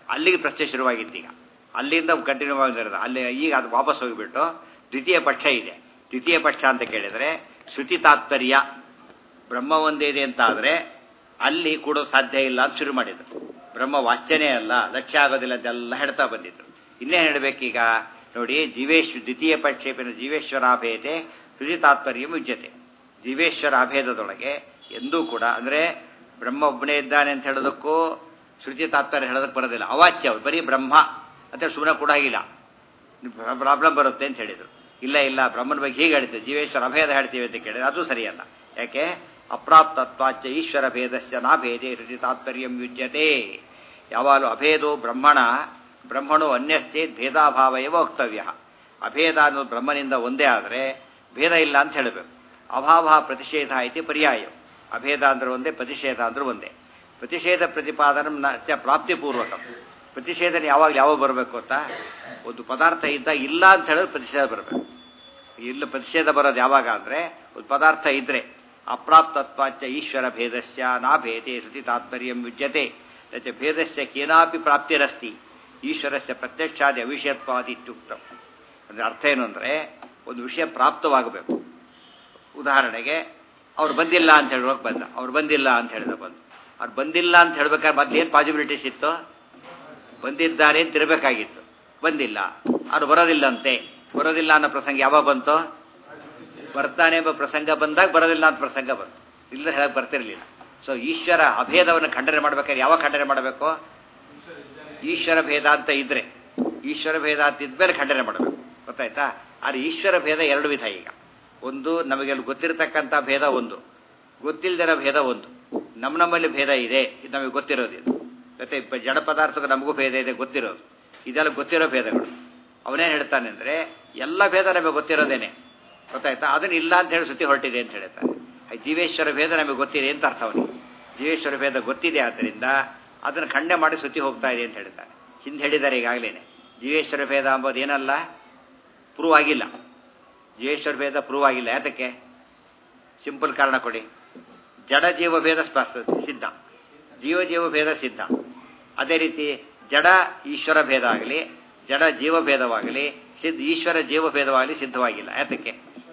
ಅಲ್ಲಿಗೆ ಪ್ರಶ್ನೆ ಶುರುವಾಗಿತ್ತು ಈಗ ಅಲ್ಲಿಂದ ಕಂಟಿನ್ಯೂ ಆಗಿರೋದು ಅಲ್ಲಿ ಈಗ ಅದು ವಾಪಸ್ ಹೋಗಿಬಿಟ್ಟು ದ್ವಿತೀಯ ಪಕ್ಷ ಇದೆ ದ್ವಿತೀಯ ಪಕ್ಷ ಅಂತ ಕೇಳಿದರೆ ಶ್ರುತಿ ತಾತ್ಪರ್ಯ ಬ್ರಹ್ಮ ಒಂದೇ ಇದೆ ಅಂತ ಆದರೆ ಅಲ್ಲಿ ಕೂಡ ಸಾಧ್ಯ ಇಲ್ಲ ಅಂತ ಶುರು ಮಾಡಿದ್ರು ಬ್ರಹ್ಮ ವಾಚ್ಯನೇ ಅಲ್ಲ ಲಕ್ಷ್ಯ ಆಗೋದಿಲ್ಲ ಅಂತೆಲ್ಲ ಹೇಳ್ತಾ ಬಂದಿದ್ರು ಇನ್ನೇನು ಹೇಳಬೇಕೀಗ ನೋಡಿ ಜೀವೇಶ್ ದ್ವಿತೀಯ ಪಕ್ಷೇಪಿನ ಜೀವೇಶ್ವರಾಭೇದೆ ಶ್ರುತಿ ತಾತ್ಪರ್ಯ ಮುಜ್ಯತೆ ಜೀವೇಶ್ವರ ಅಭೇದದೊಳಗೆ ಎಂದೂ ಕೂಡ ಅಂದರೆ ಬ್ರಹ್ಮ ಒಬ್ಬನೇ ಇದ್ದಾನೆ ಅಂತ ಹೇಳೋದಕ್ಕೂ ಶ್ರುತಿ ತಾತ್ಪರ್ಯ ಹೇಳೋದಕ್ಕೆ ಬರೋದಿಲ್ಲ ಅವಾಚ್ಯ ಅವ್ರು ಬರೀ ಬ್ರಹ್ಮ ಅಂತ ಸುಮ್ಮನೆ ಕೂಡ ಆಗಿಲ್ಲ ಪ್ರಾಬ್ಲಮ್ ಬರುತ್ತೆ ಅಂತ ಹೇಳಿದರು ಇಲ್ಲ ಇಲ್ಲ ಬ್ರಹ್ಮನ ಬಗ್ಗೆ ಹೀಗೆ ಹೇಳ್ತೀವಿ ಜೀವೇಶ್ವರ ಅಭೇದ ಹೇಳ್ತೀವಿ ಅಂತ ಕೇಳಿದ್ರೆ ಅದು ಸರಿಯಲ್ಲ ಯಾಕೆ ಅಪ್ರಾಪ್ತತ್ವಾಚ ಈಶ್ವರ ಭೇದಸ್ಯ ನಾ ಭೇದೇ ಶ್ರುತಿ ತಾತ್ಪರ್ಯಂ ಯುಜ್ಯತೆ ಯಾವಾಗಲೂ ಅಭೇದೋ ಬ್ರಹ್ಮಣ ಬ್ರಹ್ಮಣು ಅನ್ಯಶ್ಚೇತ್ ಭೇದಾಭಾವ ಏವ ವಕ್ತವ್ಯ ಅಭೇದ ಅನ್ನೋದು ಬ್ರಹ್ಮನಿಂದ ಒಂದೇ ಆದರೆ ಭೇದ ಇಲ್ಲ ಅಂತ ಹೇಳಬೇಕು ಅಭಾವ ಪ್ರತಿಷೇಧ ಐತಿ ಪರ್ಯಾಯ ಅಭೇದ ಅಂದ್ರೆ ಒಂದೇ ಪ್ರತಿಷೇಧ ಅಂದ್ರೆ ಒಂದೇ ಪ್ರತಿಷೇಧ ಪ್ರತಿಪಾದನ ಚ ಪ್ರಾಪ್ತಿಪೂರ್ವಕ ಪ್ರತಿಷೇಧನೆ ಯಾವಾಗ ಯಾವಾಗ ಬರಬೇಕು ಅಂತ ಒಂದು ಪದಾರ್ಥ ಇದ್ದ ಇಲ್ಲ ಅಂತ ಹೇಳಿದ್ರೆ ಪ್ರತಿಷೇಧ ಬರಬೇಕು ಇಲ್ಲ ಪ್ರತಿಷೇಧ ಬರೋದು ಯಾವಾಗ ಅಂದರೆ ಒಂದು ಪದಾರ್ಥ ಇದ್ರೆ ಅಪ್ರಾಪ್ತತ್ವಾಚ ಈಶ್ವರ ಭೇದಸ್ಯ ನಾ ಭೇದೆ ಶ್ರುತಿ ತಾತ್ಪರ್ಯಂ ವಿದ್ಯತೆ ಯಚ ಭೇದಸ್ಯ ಕೇನಾಪಿ ಪ್ರಾಪ್ತಿರಸ್ತಿ ಈಶ್ವರಸ್ಯ ಪ್ರತ್ಯಕ್ಷಾದಿ ಅವಿಷಯತ್ವಾದಿ ಇತ್ಯುಕ್ತ ಅಂದರೆ ಅರ್ಥ ಏನು ಅಂದರೆ ಒಂದು ವಿಷಯ ಪ್ರಾಪ್ತವಾಗಬೇಕು ಉದಾಹರಣೆಗೆ ಅವ್ರು ಬಂದಿಲ್ಲ ಅಂತ ಹೇಳುವಾಗ ಬಂದ ಅವ್ರು ಬಂದಿಲ್ಲ ಅಂತ ಹೇಳಿದ ಬಂದು ಅವ್ರು ಬಂದಿಲ್ಲ ಅಂತ ಹೇಳ್ಬೇಕಾದ್ರೆ ಮೊದಲೇನು ಪಾಸಿಬಿಲಿಟೀಸ್ ಇತ್ತು ಬಂದಿದ್ದಾರೆ ಅಂತ ಇರಬೇಕಾಗಿತ್ತು ಬಂದಿಲ್ಲ ಅವ್ರು ಬರೋದಿಲ್ಲಂತೆ ಬರೋದಿಲ್ಲ ಅನ್ನೋ ಪ್ರಸಂಗ ಯಾವಾಗ ಬಂತು ಬರ್ತಾನೆ ಎಂಬ ಪ್ರಸಂಗ ಬಂದಾಗ ಬರೋದಿಲ್ಲ ಅಂತ ಪ್ರಸಂಗ ಬಂತು ಇಲ್ಲ ಹೇಳಕ್ ಬರ್ತಿರ್ಲಿಲ್ಲ ಸೊ ಈಶ್ವರ ಅಭೇದವನ್ನು ಖಂಡನೆ ಮಾಡ್ಬೇಕಾದ್ರೆ ಯಾವಾಗ ಖಂಡನೆ ಮಾಡಬೇಕು ಈಶ್ವರ ಭೇದ ಅಂತ ಇದ್ರೆ ಈಶ್ವರ ಭೇದ ಅಂತ ಇದ್ಮೇಲೆ ಖಂಡನೆ ಮಾಡಬೇಕು ಗೊತ್ತಾಯ್ತಾ ಆದರೆ ಈಶ್ವರ ಭೇದ ಎರಡು ವಿಧ ಈಗ ಒಂದು ನಮಗೆ ಗೊತ್ತಿರತಕ್ಕಂಥ ಭೇದ ಒಂದು ಗೊತ್ತಿಲ್ಲದಿರೋ ಭೇದ ಒಂದು ನಮ್ಮ ನಮ್ಮಲ್ಲಿ ಭೇದ ಇದೆ ಇದು ನಮಗೆ ಗೊತ್ತಿರೋದು ಇದು ಮತ್ತೆ ಜಡ ಪದಾರ್ಥಕ್ಕೆ ನಮಗೂ ಭೇದ ಇದೆ ಗೊತ್ತಿರೋದು ಇದೆಲ್ಲ ಗೊತ್ತಿರೋ ಭೇದಗಳು ಅವನೇನು ಹೇಳ್ತಾನೆ ಅಂದರೆ ಎಲ್ಲ ಭೇದ ನಮಗೆ ಗೊತ್ತಿರೋದೇನೆ ಗೊತ್ತಾಯ್ತಾ ಅದನ್ನ ಇಲ್ಲ ಅಂತ ಹೇಳಿ ಸುತ್ತಿ ಹೊರಟಿದೆ ಅಂತ ಹೇಳ್ತಾನೆ ಜೀವೇಶ್ವರ ಭೇದ ನಮಗೆ ಗೊತ್ತಿದೆ ಅಂತ ಅರ್ಥ ಅವನಿಗೆ ಜೀವೇಶ್ವರ ಭೇದ ಗೊತ್ತಿದೆ ಆದ್ದರಿಂದ ಅದನ್ನು ಖಂಡನೆ ಮಾಡಿ ಸುತ್ತಿ ಹೋಗ್ತಾ ಇದೆ ಅಂತ ಹೇಳ್ತಾನೆ ಹಿಂದೆ ಹೇಳಿದ್ದಾರೆ ಈಗಾಗಲೇ ಜೀವೇಶ್ವರ ಭೇದ ಅಂಬೋದು ಏನಲ್ಲ ಪ್ರೂವ್ ಆಗಿಲ್ಲ ಜೀವೇಶ್ವರ ಭೇದ ಪ್ರೂವ್ ಆಗಿಲ್ಲ ಯಾತಕ್ಕೆ ಸಿಂಪಲ್ ಕಾರಣ ಕೊಡಿ ಜಡ ಜೀವ ಭೇದ ಸ್ಪಷ್ಟ ಸಿದ್ಧ ಜೀವ ಜೀವ ಭೇದ ಸಿದ್ಧ ಅದೇ ರೀತಿ ಜಡ ಈಶ್ವರ ಭೇದ ಆಗಲಿ ಜಡ ಜೀವ ಭೇದವಾಗಲಿ ಸಿದ್ಧ ಈಶ್ವರ ಜೀವ ಭೇದವಾಗಲಿ ಸಿದ್ಧವಾಗಿಲ್ಲ ಯಾತಕ್ಕೆ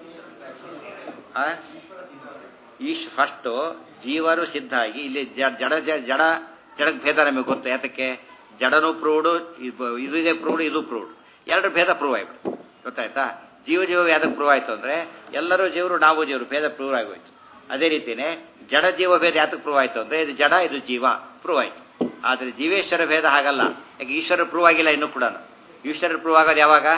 ಈಶ್ ಫಸ್ಟು ಜೀವರು ಸಿದ್ಧ ಆಗಿ ಇಲ್ಲಿ ಜಡ ಜಡ ಜಡ ಭೇದ ನಮಗೆ ಗೊತ್ತು ಯಾತಕ್ಕೆ ಜಡನು ಪ್ರೂವ್ಡು ಇದು ಇದೆ ಪ್ರೂವ್ಡು ಇದು ಪ್ರೂವ್ಡ್ ಎರಡು ಭೇದ ಪ್ರೂವ್ ಆಯ್ತು ಗೊತ್ತಾಯ್ತಾ ಜೀವ ಜೀವ ಯಾವ್ದಕ್ಕೆ ಪ್ರೂವ್ ಆಯ್ತು ಅಂದ್ರೆ ಎಲ್ಲರೂ ಜೀವರು ನಾವು ಜೀವರು ಭೇದ ಪ್ರೂವ್ ಆಗೋಯ್ತು ಅದೇ ರೀತಿನೇ ಜಡ ಜೀವ ಭೇದ ಯಾತಕ್ಕೆ ಪ್ರೂವ್ ಆಯ್ತು ಅಂದ್ರೆ ಇದು ಜಡ ಇದು ಜೀವ ಪ್ರೂವ್ ಆಯ್ತು ಆದರೆ ಜೀವೇಶ್ವರ ಭೇದ ಹಾಗಲ್ಲ ಯಾಕೆ ಈಶ್ವರ ಪ್ರೂವ್ ಆಗಿಲ್ಲ ಇನ್ನೂ ಕೂಡ ಈಶ್ವರ ಪ್ರೂವ್ ಆಗೋದು ಯಾವಾಗ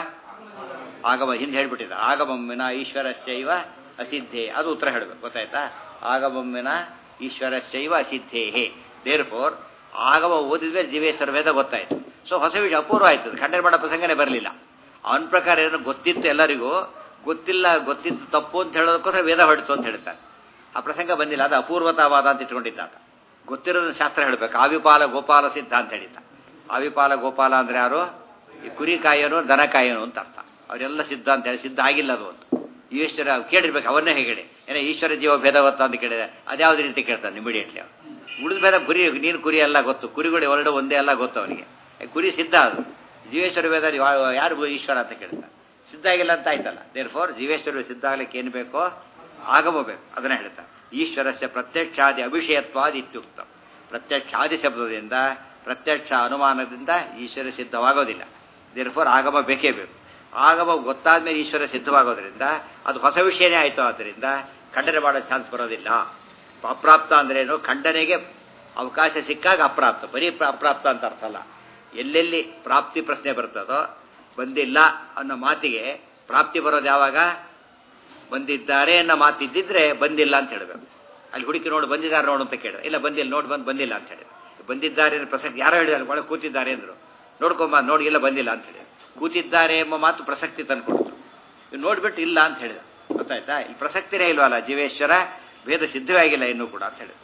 ಆಗಮ ಹಿಂದೆ ಹೇಳ್ಬಿಟ್ಟಿದ್ದ ಆಗಮಮ್ಮಿನ ಈಶ್ವರಶ್ಚೈವ ಅಸಿದ್ಧೇ ಅದು ಉತ್ತರ ಹೇಳಬೇಕು ಗೊತ್ತಾಯ್ತಾ ಆಗಮಮ್ಮಿನ ಈಶ್ವರಶ್ಚೈವ ಅಸಿದ್ಧೇಹೇ ದೇರ್ ಫೋರ್ ಆಗಮ ಓದಿದ್ಮೇಲೆ ಜೀವೇಶ್ವರ ಭೇದ ಗೊತ್ತಾಯ್ತು ಸೊ ಹೊಸ ವಿಷಯ ಅಪೂರ್ವ ಆಯ್ತು ಖಂಡನೆ ಮಾಡೋ ಪ್ರಸಂಗನೇ ಬರಲಿಲ್ಲ ಅವನ ಪ್ರಕಾರ ಏನೋ ಗೊತ್ತಿತ್ತು ಎಲ್ಲರಿಗೂ ಗೊತ್ತಿಲ್ಲ ಗೊತ್ತಿತ್ತು ತಪ್ಪು ಅಂತ ಹೇಳೋದಕ್ಕೋಸ್ಕರ ವೇದ ಹೊಡಿತು ಅಂತ ಹೇಳ್ತಾರೆ ಆ ಪ್ರಸಂಗ ಬಂದಿಲ್ಲ ಅದು ಅಪೂರ್ವತಾವಾದ ಅಂತ ಇಟ್ಕೊಂಡಿದ್ದ ಆತ ಗೊತ್ತಿರೋದನ್ನ ಶಾಸ್ತ್ರ ಹೇಳಬೇಕು ಆವಿಪಾಲ ಗೋಪಾಲ ಸಿದ್ಧ ಅಂತ ಹೇಳಿದ್ದ ಆವಿಪಾಲ ಗೋಪಾಲ ಅಂದ್ರೆ ಯಾರು ಈ ಕುರಿ ಕಾಯೋನು ದನ ಕಾಯೋನು ಅಂತ ಅರ್ಥ ಅವರೆಲ್ಲ ಸಿದ್ಧ ಅಂತ ಹೇಳಿ ಸಿದ್ಧ ಆಗಿಲ್ಲ ಅದು ಅಂತ ಈಶ್ವರ ಕೇಳಿರ್ಬೇಕು ಅವನ್ನೇ ಹೇಳಿ ಏನೋ ಈಶ್ವರ ಜೀವ ಭೇದವತ್ತ ಅಂತ ಕೇಳಿದೆ ಅದ್ಯಾವ್ದು ರೀತಿ ಕೇಳ್ತಾನೆ ಇಮಿಡಿಯೇಟ್ಲಿ ಅವ್ರು ಉಳಿದ ಭೇದ ಕುರಿ ನೀನು ಕುರಿ ಎಲ್ಲ ಗೊತ್ತು ಕುರಿಗಳು ಎರಡು ಒಂದೇ ಎಲ್ಲ ಗೊತ್ತು ಅವನಿಗೆ ಕುರಿ ಸಿದ್ಧ ಅದು ಜೀವೇಶ್ವರ ವೇದ ಯಾರು ಈಶ್ವರ ಅಂತ ಕೇಳ್ತಾರೆ ಸಿದ್ಧ ಆಗಿಲ್ಲ ಅಂತ ಆಯ್ತಲ್ಲ ದೇರ್ ಫೋರ್ ಜೀವೇಶ್ವರ ಸಿದ್ಧ ಆಗ್ಲಿಕ್ಕೆ ಏನು ಬೇಕೋ ಆಗಬೇಕು ಅದನ್ನ ಹೇಳ್ತಾರೆ ಈಶ್ವರಸ್ಯ ಪ್ರತ್ಯಕ್ಷಾದಿ ಅಭಿಷಯತ್ವಾದಿ ಇತ್ಯುಕ್ತ ಪ್ರತ್ಯಕ್ಷಾದಿ ಶಬ್ದದಿಂದ ಪ್ರತ್ಯಕ್ಷ ಅನುಮಾನದಿಂದ ಈಶ್ವರ ಸಿದ್ಧವಾಗೋದಿಲ್ಲ ದೇರ್ ಫೋರ್ ಆಗಮ ಬೇಕೇ ಬೇಕು ಆಗಮ ಗೊತ್ತಾದ್ಮೇಲೆ ಈಶ್ವರ ಸಿದ್ಧವಾಗೋದ್ರಿಂದ ಅದು ಹೊಸ ವಿಷಯನೇ ಆಯಿತು ಆದ್ದರಿಂದ ಖಂಡನೆ ಮಾಡೋ ಚಾನ್ಸ್ ಬರೋದಿಲ್ಲ ಅಪ್ರಾಪ್ತ ಅಂದ್ರೇನು ಖಂಡನೆಗೆ ಅವಕಾಶ ಸಿಕ್ಕಾಗ ಅಪ್ರಾಪ್ತ ಬರೀ ಅಪ್ರಾಪ್ತ ಅಂತ ಅರ್ಥ ಅಲ್ಲ ಎಲ್ಲೆಲ್ಲಿ ಪ್ರಾಪ್ತಿ ಪ್ರಶ್ನೆ ಬರ್ತದೋ ಬಂದಿಲ್ಲ ಅನ್ನೋ ಮಾತಿಗೆ ಪ್ರಾಪ್ತಿ ಬರೋದು ಯಾವಾಗ ಬಂದಿದ್ದಾರೆ ಅನ್ನೋ ಮಾತಿದ್ದಿದ್ರೆ ಬಂದಿಲ್ಲ ಅಂತ ಹೇಳಬೇಕು ಅಲ್ಲಿ ಹುಡುಕಿ ನೋಡು ಬಂದಿದ್ದಾರೆ ನೋಡು ಅಂತ ಕೇಳಿದ್ರೆ ಇಲ್ಲ ಬಂದಿಲ್ಲ ನೋಡಿ ಬಂದು ಬಂದಿಲ್ಲ ಅಂತ ಹೇಳಿದ್ರು ಬಂದಿದ್ದಾರೆ ಅನ್ನೋ ಪ್ರಸಕ್ತಿ ಯಾರೋ ಹೇಳಿದಾರೆ ಒಳಗೆ ಕೂತಿದ್ದಾರೆ ಅಂದರು ನೋಡ್ಕೊಂಬ ನೋಡಿ ಇಲ್ಲ ಬಂದಿಲ್ಲ ಅಂತ ಹೇಳಿ ಕೂತಿದ್ದಾರೆ ಎಂಬ ಮಾತು ಪ್ರಸಕ್ತಿ ತಂದ್ಕೊಡ್ತು ಇವ್ ನೋಡ್ಬಿಟ್ಟು ಇಲ್ಲ ಅಂತ ಹೇಳಿದ ಗೊತ್ತಾಯ್ತಾ ಈ ಪ್ರಸಕ್ತಿನೇ ಇಲ್ವಲ್ಲ ಜೀವೇಶ್ವರ ಭೇದ ಸಿದ್ಧವೇ ಆಗಿಲ್ಲ ಇನ್ನೂ ಕೂಡ ಅಂತ ಹೇಳಿದ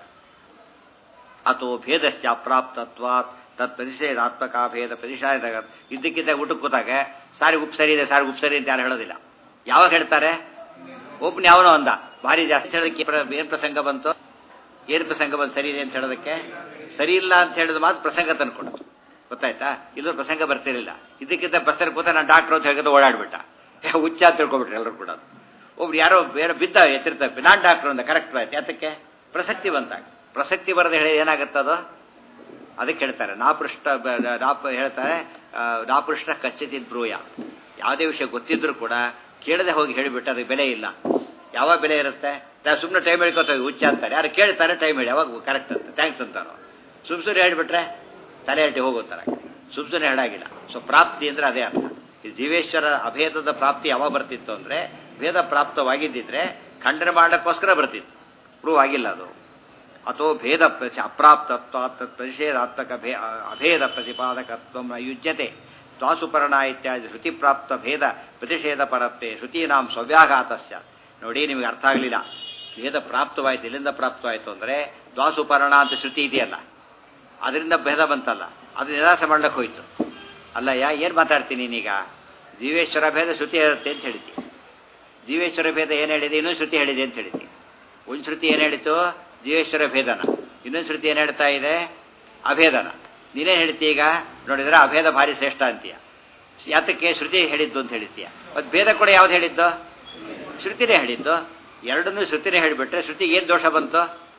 ಅಥೋ ಭೇದಸ್ಯ ಅಪ್ರಾಪ್ತತ್ವ ತತ್ ಪ್ರತಿಷೇಧಾತ್ಮಕ ಭೇದ ಪ್ರತಿಷೇಧ ಇದ್ದಕ್ಕಿದ್ದ ಊಟಕ್ಕೆ ಕೂತಾಗ ಸಾರಿ ಉಪ್ಪು ಸರಿ ಇದೆ ಸಾರಿ ಉಪ್ಪು ಸರಿ ಅಂತ ಯಾರು ಹೇಳೋದಿಲ್ಲ ಯಾವಾಗ ಹೇಳ್ತಾರೆ ಒಬ್ಬನ ಯಾವನೋ ಅಂದ ಭಾರಿ ಜಾಸ್ತಿ ಹೇಳೋದಕ್ಕೆ ಏನು ಪ್ರಸಂಗ ಬಂತು ಏನು ಪ್ರಸಂಗ ಬಂತು ಸರಿ ಇದೆ ಅಂತ ಹೇಳೋದಕ್ಕೆ ಸರಿ ಇಲ್ಲ ಅಂತ ಹೇಳಿದ ಮಾತು ಪ್ರಸಂಗ ತಂದ್ಕೊಡ್ತು ಗೊತ್ತಾಯ್ತಾ ಇಲ್ಲೂ ಪ್ರಸಂಗ ಬರ್ತಿರಲಿಲ್ಲ ಇದಕ್ಕಿಂತ ಬಸ್ಸಲ್ಲಿ ಕೂತ ನಾನು ಡಾಕ್ಟ್ರು ಅಂತ ಹೇಳಿದ್ರೆ ಓಡಾಡ್ಬಿಟ್ಟ ಹುಚ್ಚ ಅಂತ ತಿಳ್ಕೊಬಿಟ್ರೆ ಎಲ್ಲರೂ ಕೂಡ ಒಬ್ರು ಯಾರೋ ಬೇರೆ ಬಿದ್ದ ಎತ್ತಿರ್ತಾರೆ ನಾನು ಡಾಕ್ಟ್ರು ಅಂತ ಕರೆಕ್ಟ್ ಆಯ್ತು ಯಾತಕ್ಕೆ ಪ್ರಸಕ್ತಿ ಬಂತಾಗ ಪ್ರಸಕ್ತಿ ಬರದೆ ಹೇಳಿ ಏನಾಗುತ್ತದು ಅದಕ್ಕೆ ಹೇಳ್ತಾರೆ ನಾಪೃಷ್ಟ ಬ- ನಾಪ ಹೇಳ್ತಾರೆ ಆ, ನಾಪೃಷ್ಟ ಕಶ್ಚಿತ್ ಬ್ರೂಯ ಯಾವುದೇ ವಿಷಯ ಗೊತ್ತಿದ್ರು ಕೂಡ ಕೇಳದೆ ಹೋಗಿ ಹೇಳಿಬಿಟ್ಟು ಅದಕ್ಕೆ ಬೆಲೆ ಇಲ್ಲ ಯಾವಾಗ ಬೆಲೆ ಇರುತ್ತೆ ನಾವು ಸುಮ್ಮನೆ ಟೈಮ್ ಹೇಳ್ಕೊತೀವಿ ಹುಚ್ಚ ಅಂತಾರೆ ಯಾರು ಕೇಳ್ತಾರೆ ಟೈಮ್ ಹೇಳಿ ಯಾವಾಗ ಕರೆಕ್ಟ್ ಅಂತ ಥ್ಯಾಂಕ್ಸ್ ಅಂತಾರೋ ಸುಮ್ ಸುಮ್ಮನೆ ಹೇಳ್ಬಿಟ್ರೆ ತಲೆ ಹಟ್ಟಿ ಹೋಗುತ್ತಾರೆ ಸುಮ್ ಸುಮ್ಮನೆ ಹೇಳಾಗಿಲ್ಲ ಸೊ ಪ್ರಾಪ್ತಿ ಅಂದ್ರೆ ಅದೇ ಅರ್ಥ ಈ ಜೀವೇಶ್ವರ ಅಭೇದದ ಪ್ರಾಪ್ತಿ ಯಾವಾಗ ಬರ್ತಿತ್ತು ಅಂದ್ರೆ ಭೇದ ಪ್ರಾಪ್ತವಾಗಿದ್ದಿದ್ರೆ ಖಂಡನೆ ಮಾಡಲಿಕ್ಕೋಸ್ಕರ ಬರ್ತಿತ್ತು ಪ್ರೂವ್ ಆಗಿಲ್ಲ ಅದು ಅಥೋ ಭೇದ ಪ್ರಚ ಅಪ್ರಾಪ್ತತ್ವ ಪ್ರತಿಷೇಧಾತ್ಮಕ ಭೇ ಅಭೇದ ಪ್ರತಿಪಾದಕತ್ವ ನ ಯುಜ್ಯತೆ ತ್ವಾಸುಪರ್ಣ ಇತ್ಯಾದಿ ಶ್ರುತಿ ಪ್ರಾಪ್ತ ಭೇದ ಪ್ರತಿಷೇಧ ಪರತ್ವೆ ಶ್ರುತೀನಾಂ ಸ್ವವ್ಯಾಘಾತಸ್ಯ ನೋಡಿ ನಿಮಗೆ ಅರ್ಥ ಆಗಲಿಲ್ಲ ಭೇದ ಪ್ರಾಪ್ತವಾಯ್ತು ಎಲ್ಲಿಂದ ಪ್ರಾಪ್ತವಾಯಿತು ಅಂದರೆ ದ್ವಾಸುಪರ್ಣ ಅಂತ ಶ್ರುತಿ ಇದೆಯಲ್ಲ ಅದರಿಂದ ಭೇದ ಬಂತಲ್ಲ ಅದು ನಿರಾಸೆ ಮಾಡ್ಲಿಕ್ಕೆ ಹೋಯ್ತು ಅಲ್ಲ ಯಾ ಏನು ಮಾತಾಡ್ತೀನಿ ನೀನೀಗ ಜೀವೇಶ್ವರ ಭೇದ ಶ್ರುತಿ ಇರುತ್ತೆ ಅಂತ ಹೇಳಿದ್ದಿ ಜೀವೇಶ್ವರ ಭೇದ ಏನು ಹೇಳಿದೆ ಇನ್ನೊಂದು ಶ್ರುತಿ ಹೇಳಿದೆ ಅಂತ ಹೇಳಿದ್ದಿ ಒಂದು ಶ್ರುತಿ ಏನು ಹೇಳಿತು ಜೀವೇಶ್ವರ ಭೇದನ ಇನ್ನೊಂದು ಶ್ರುತಿ ಏನು ಹೇಳ್ತಾ ಇದೆ ಅಭೇದನ ನೀನೇನು ಹೇಳ್ತೀಯ ಈಗ ನೋಡಿದ್ರೆ ಅಭೇದ ಭಾರಿ ಶ್ರೇಷ್ಠ ಅಂತೀಯ ಯಾತಕ್ಕೆ ಶ್ರುತಿ ಹೇಳಿದ್ದು ಅಂತ ಹೇಳ್ತೀಯ ಮತ್ತು ಭೇದ ಕೂಡ ಯಾವ್ದು ಹೇಳಿದ್ದು ಶ್ರುತಿನೇ ಹೇಳಿದ್ದು ಎರಡನ್ನೂ ಶ್ರುತಿನೇ ಹೇಳಿಬಿಟ್ರೆ ಶ್ರುತಿಗೆ ಏನು ದೋಷ ಬಂತು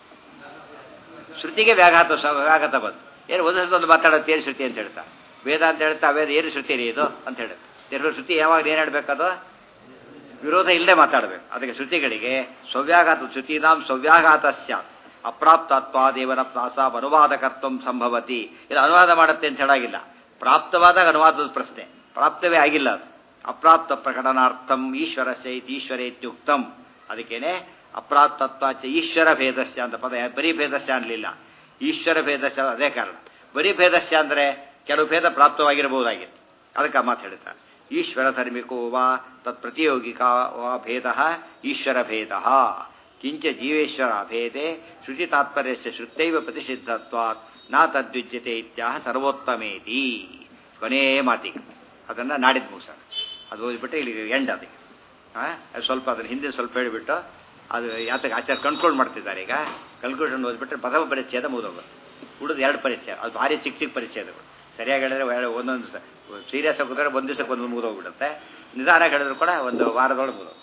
ಶ್ರುತಿಗೆ ವ್ಯಾಘಾತ ಸ- ವ್ಯಾಘಾತ ಬಂತು ಏನು ಒಂದೊಂದು ಮಾತಾಡೋದು ಏನು ಶ್ರುತಿ ಅಂತ ಹೇಳ್ತಾ ವೇದ ಅಂತ ಹೇಳ್ತಾ ಅವೇದ ಏನು ಶ್ರುತಿ ರೀ ಇದು ಅಂತ ಹೇಳುತ್ತೆ ಎರಡು ಶ್ರುತಿ ಯಾವಾಗ ಏನು ಹೇಳ್ಬೇಕದು ವಿರೋಧ ಇಲ್ಲದೆ ಮಾತಾಡಬೇಕು ಅದಕ್ಕೆ ಶ್ರುತಿಗಳಿಗೆ ಸ್ವವ್ಯಾಘಾತ ಶ್ರುತೀನಾಂ ಸ್ವವ್ಯಾಘಾತ ಸ್ಯಾತ್ ಅಪ್ರಾಪ್ತತ್ವಾದೇವನ ಪ್ರಾಸ ಅನುವಾದಕತ್ವ ಸಂಭವತಿ ಇದು ಅನುವಾದ ಮಾಡುತ್ತೆ ಅಂತ ಹೇಳಾಗಿಲ್ಲ ಪ್ರಾಪ್ತವಾದಾಗ ಅನುವಾದದ ಪ್ರಶ್ನೆ ಪ್ರಾಪ್ತವೇ ಆಗಿಲ್ಲ ಅದು ಅಪ್ರಾಪ್ತ ಪ್ರಕಟನಾರ್ಥಂ ಈಶ್ವರ ಸೈತ್ ಈಶ್ವರ ಇತ್ಯುಕ್ತಂ ಅದಕ್ಕೇನೆ ಅಪ್ರಾಪ್ತತ್ವ ಚ ಈಶ್ವರ ಭೇದಸ್ಯ ಅಂತ ಪದ ಬರೀ ಭೇದಸ್ಯ ಅನ್ನಲಿಲ್ಲ ಈಶ್ವರ ಭೇದಸ್ಯ ಅದೇ ಕಾರಣ ಬರೀ ಭೇದಸ್ಯ ಅಂದರೆ ಕೆಲವು ಭೇದ ಪ್ರಾಪ್ತವಾಗಿರಬಹುದಾಗಿತ್ತು ಅದಕ್ಕೆ ಆ ಮಾತು ಹೇಳ್ತಾರೆ ಈಶ್ವರ ಧರ್ಮಿಕೋ ವಾ ತತ್ ಪ್ರತಿಯೋಗಿಕಾ ವಾ ಭೇದ ಈಶ್ವರ ಭೇದ ಕಿಂಚ ಜೀವೇಶ್ವರ ಭೇದೆ ಶ್ರುತಿ ತಾತ್ಪರ್ಯಸ್ಯ ಶ್ರುತೈವ ಪ್ರತಿಷಿದ್ಧತ್ವಾತ್ ನಾ ತದ್ಯುಜ್ಯತೆ ಇತ್ಯಾಹ ಸರ್ವೋತ್ತಮೇತಿ ಕೊನೇ ಮಾತಿಗೆ ಅದನ್ನು ನಾಡಿದ್ದು ಮುಗಿಸೋಣ ಅದು ಓದಿಬಿಟ್ಟು ಇಲ್ಲಿ ಎಂಡ್ ಅದಕ್ಕೆ ಹಾಂ ಅದು ಸ್ವಲ್ಪ ಅದನ್ನ ಹಿಂದೆ ಸ್ವಲ್ಪ ಹೇಳಿಬಿಟ್ಟು ಅದು ಯಾತಕ್ಕೆ ಆಚಾರ ಕಂಟ್ರೋಲ್ ಮಾಡ್ತಿದ್ದಾರೆ ಈಗ ಕನ್ಕ್ಲೂಷನ್ ಓದ್ಬಿಟ್ರೆ ಪ್ರಥಮ ಪರಿಚಯದ ಮುಗಿದೋಗುತ್ತೆ ಉಳಿದು ಎರಡು ಪರಿಚಯ ಅದು ಭಾರಿ ಚಿಕ್ಕ ಚಿಕ್ಕ ಪರಿಚಯದಗಳು ಸರಿಯಾಗಿ ಹೇಳಿದ್ರೆ ಎರಡು- ಒಂದೊಂದು ಸೀರಿಯಸ್ ಆಗಿದ್ರೆ ಒಂದು ದಿವಸಕ್ಕೆ ಒಂದು ಮುಗಿದೋಗ್ಬಿಡುತ್ತೆ ನಿಧಾನ ಹೇಳಿದ್ರು ಕೂಡ ಒಂದು ವಾರದೊಳಗೆ ಮುಗಿದೋಗುತ್ತೆ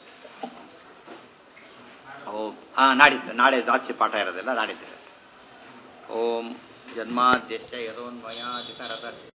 ಓಂ ಹಾಂ ನಾಡಿದ್ದು ನಾಳೆ ಜಾಸ್ತಿ ಪಾಠ ಇರೋದಿಲ್ಲ ನಾಡಿದ್ದು ಓಂ ಜನ್ಮಾದ್ಯಶ್ಯ ಯದೋನ್ಮಯಾದಿತರತ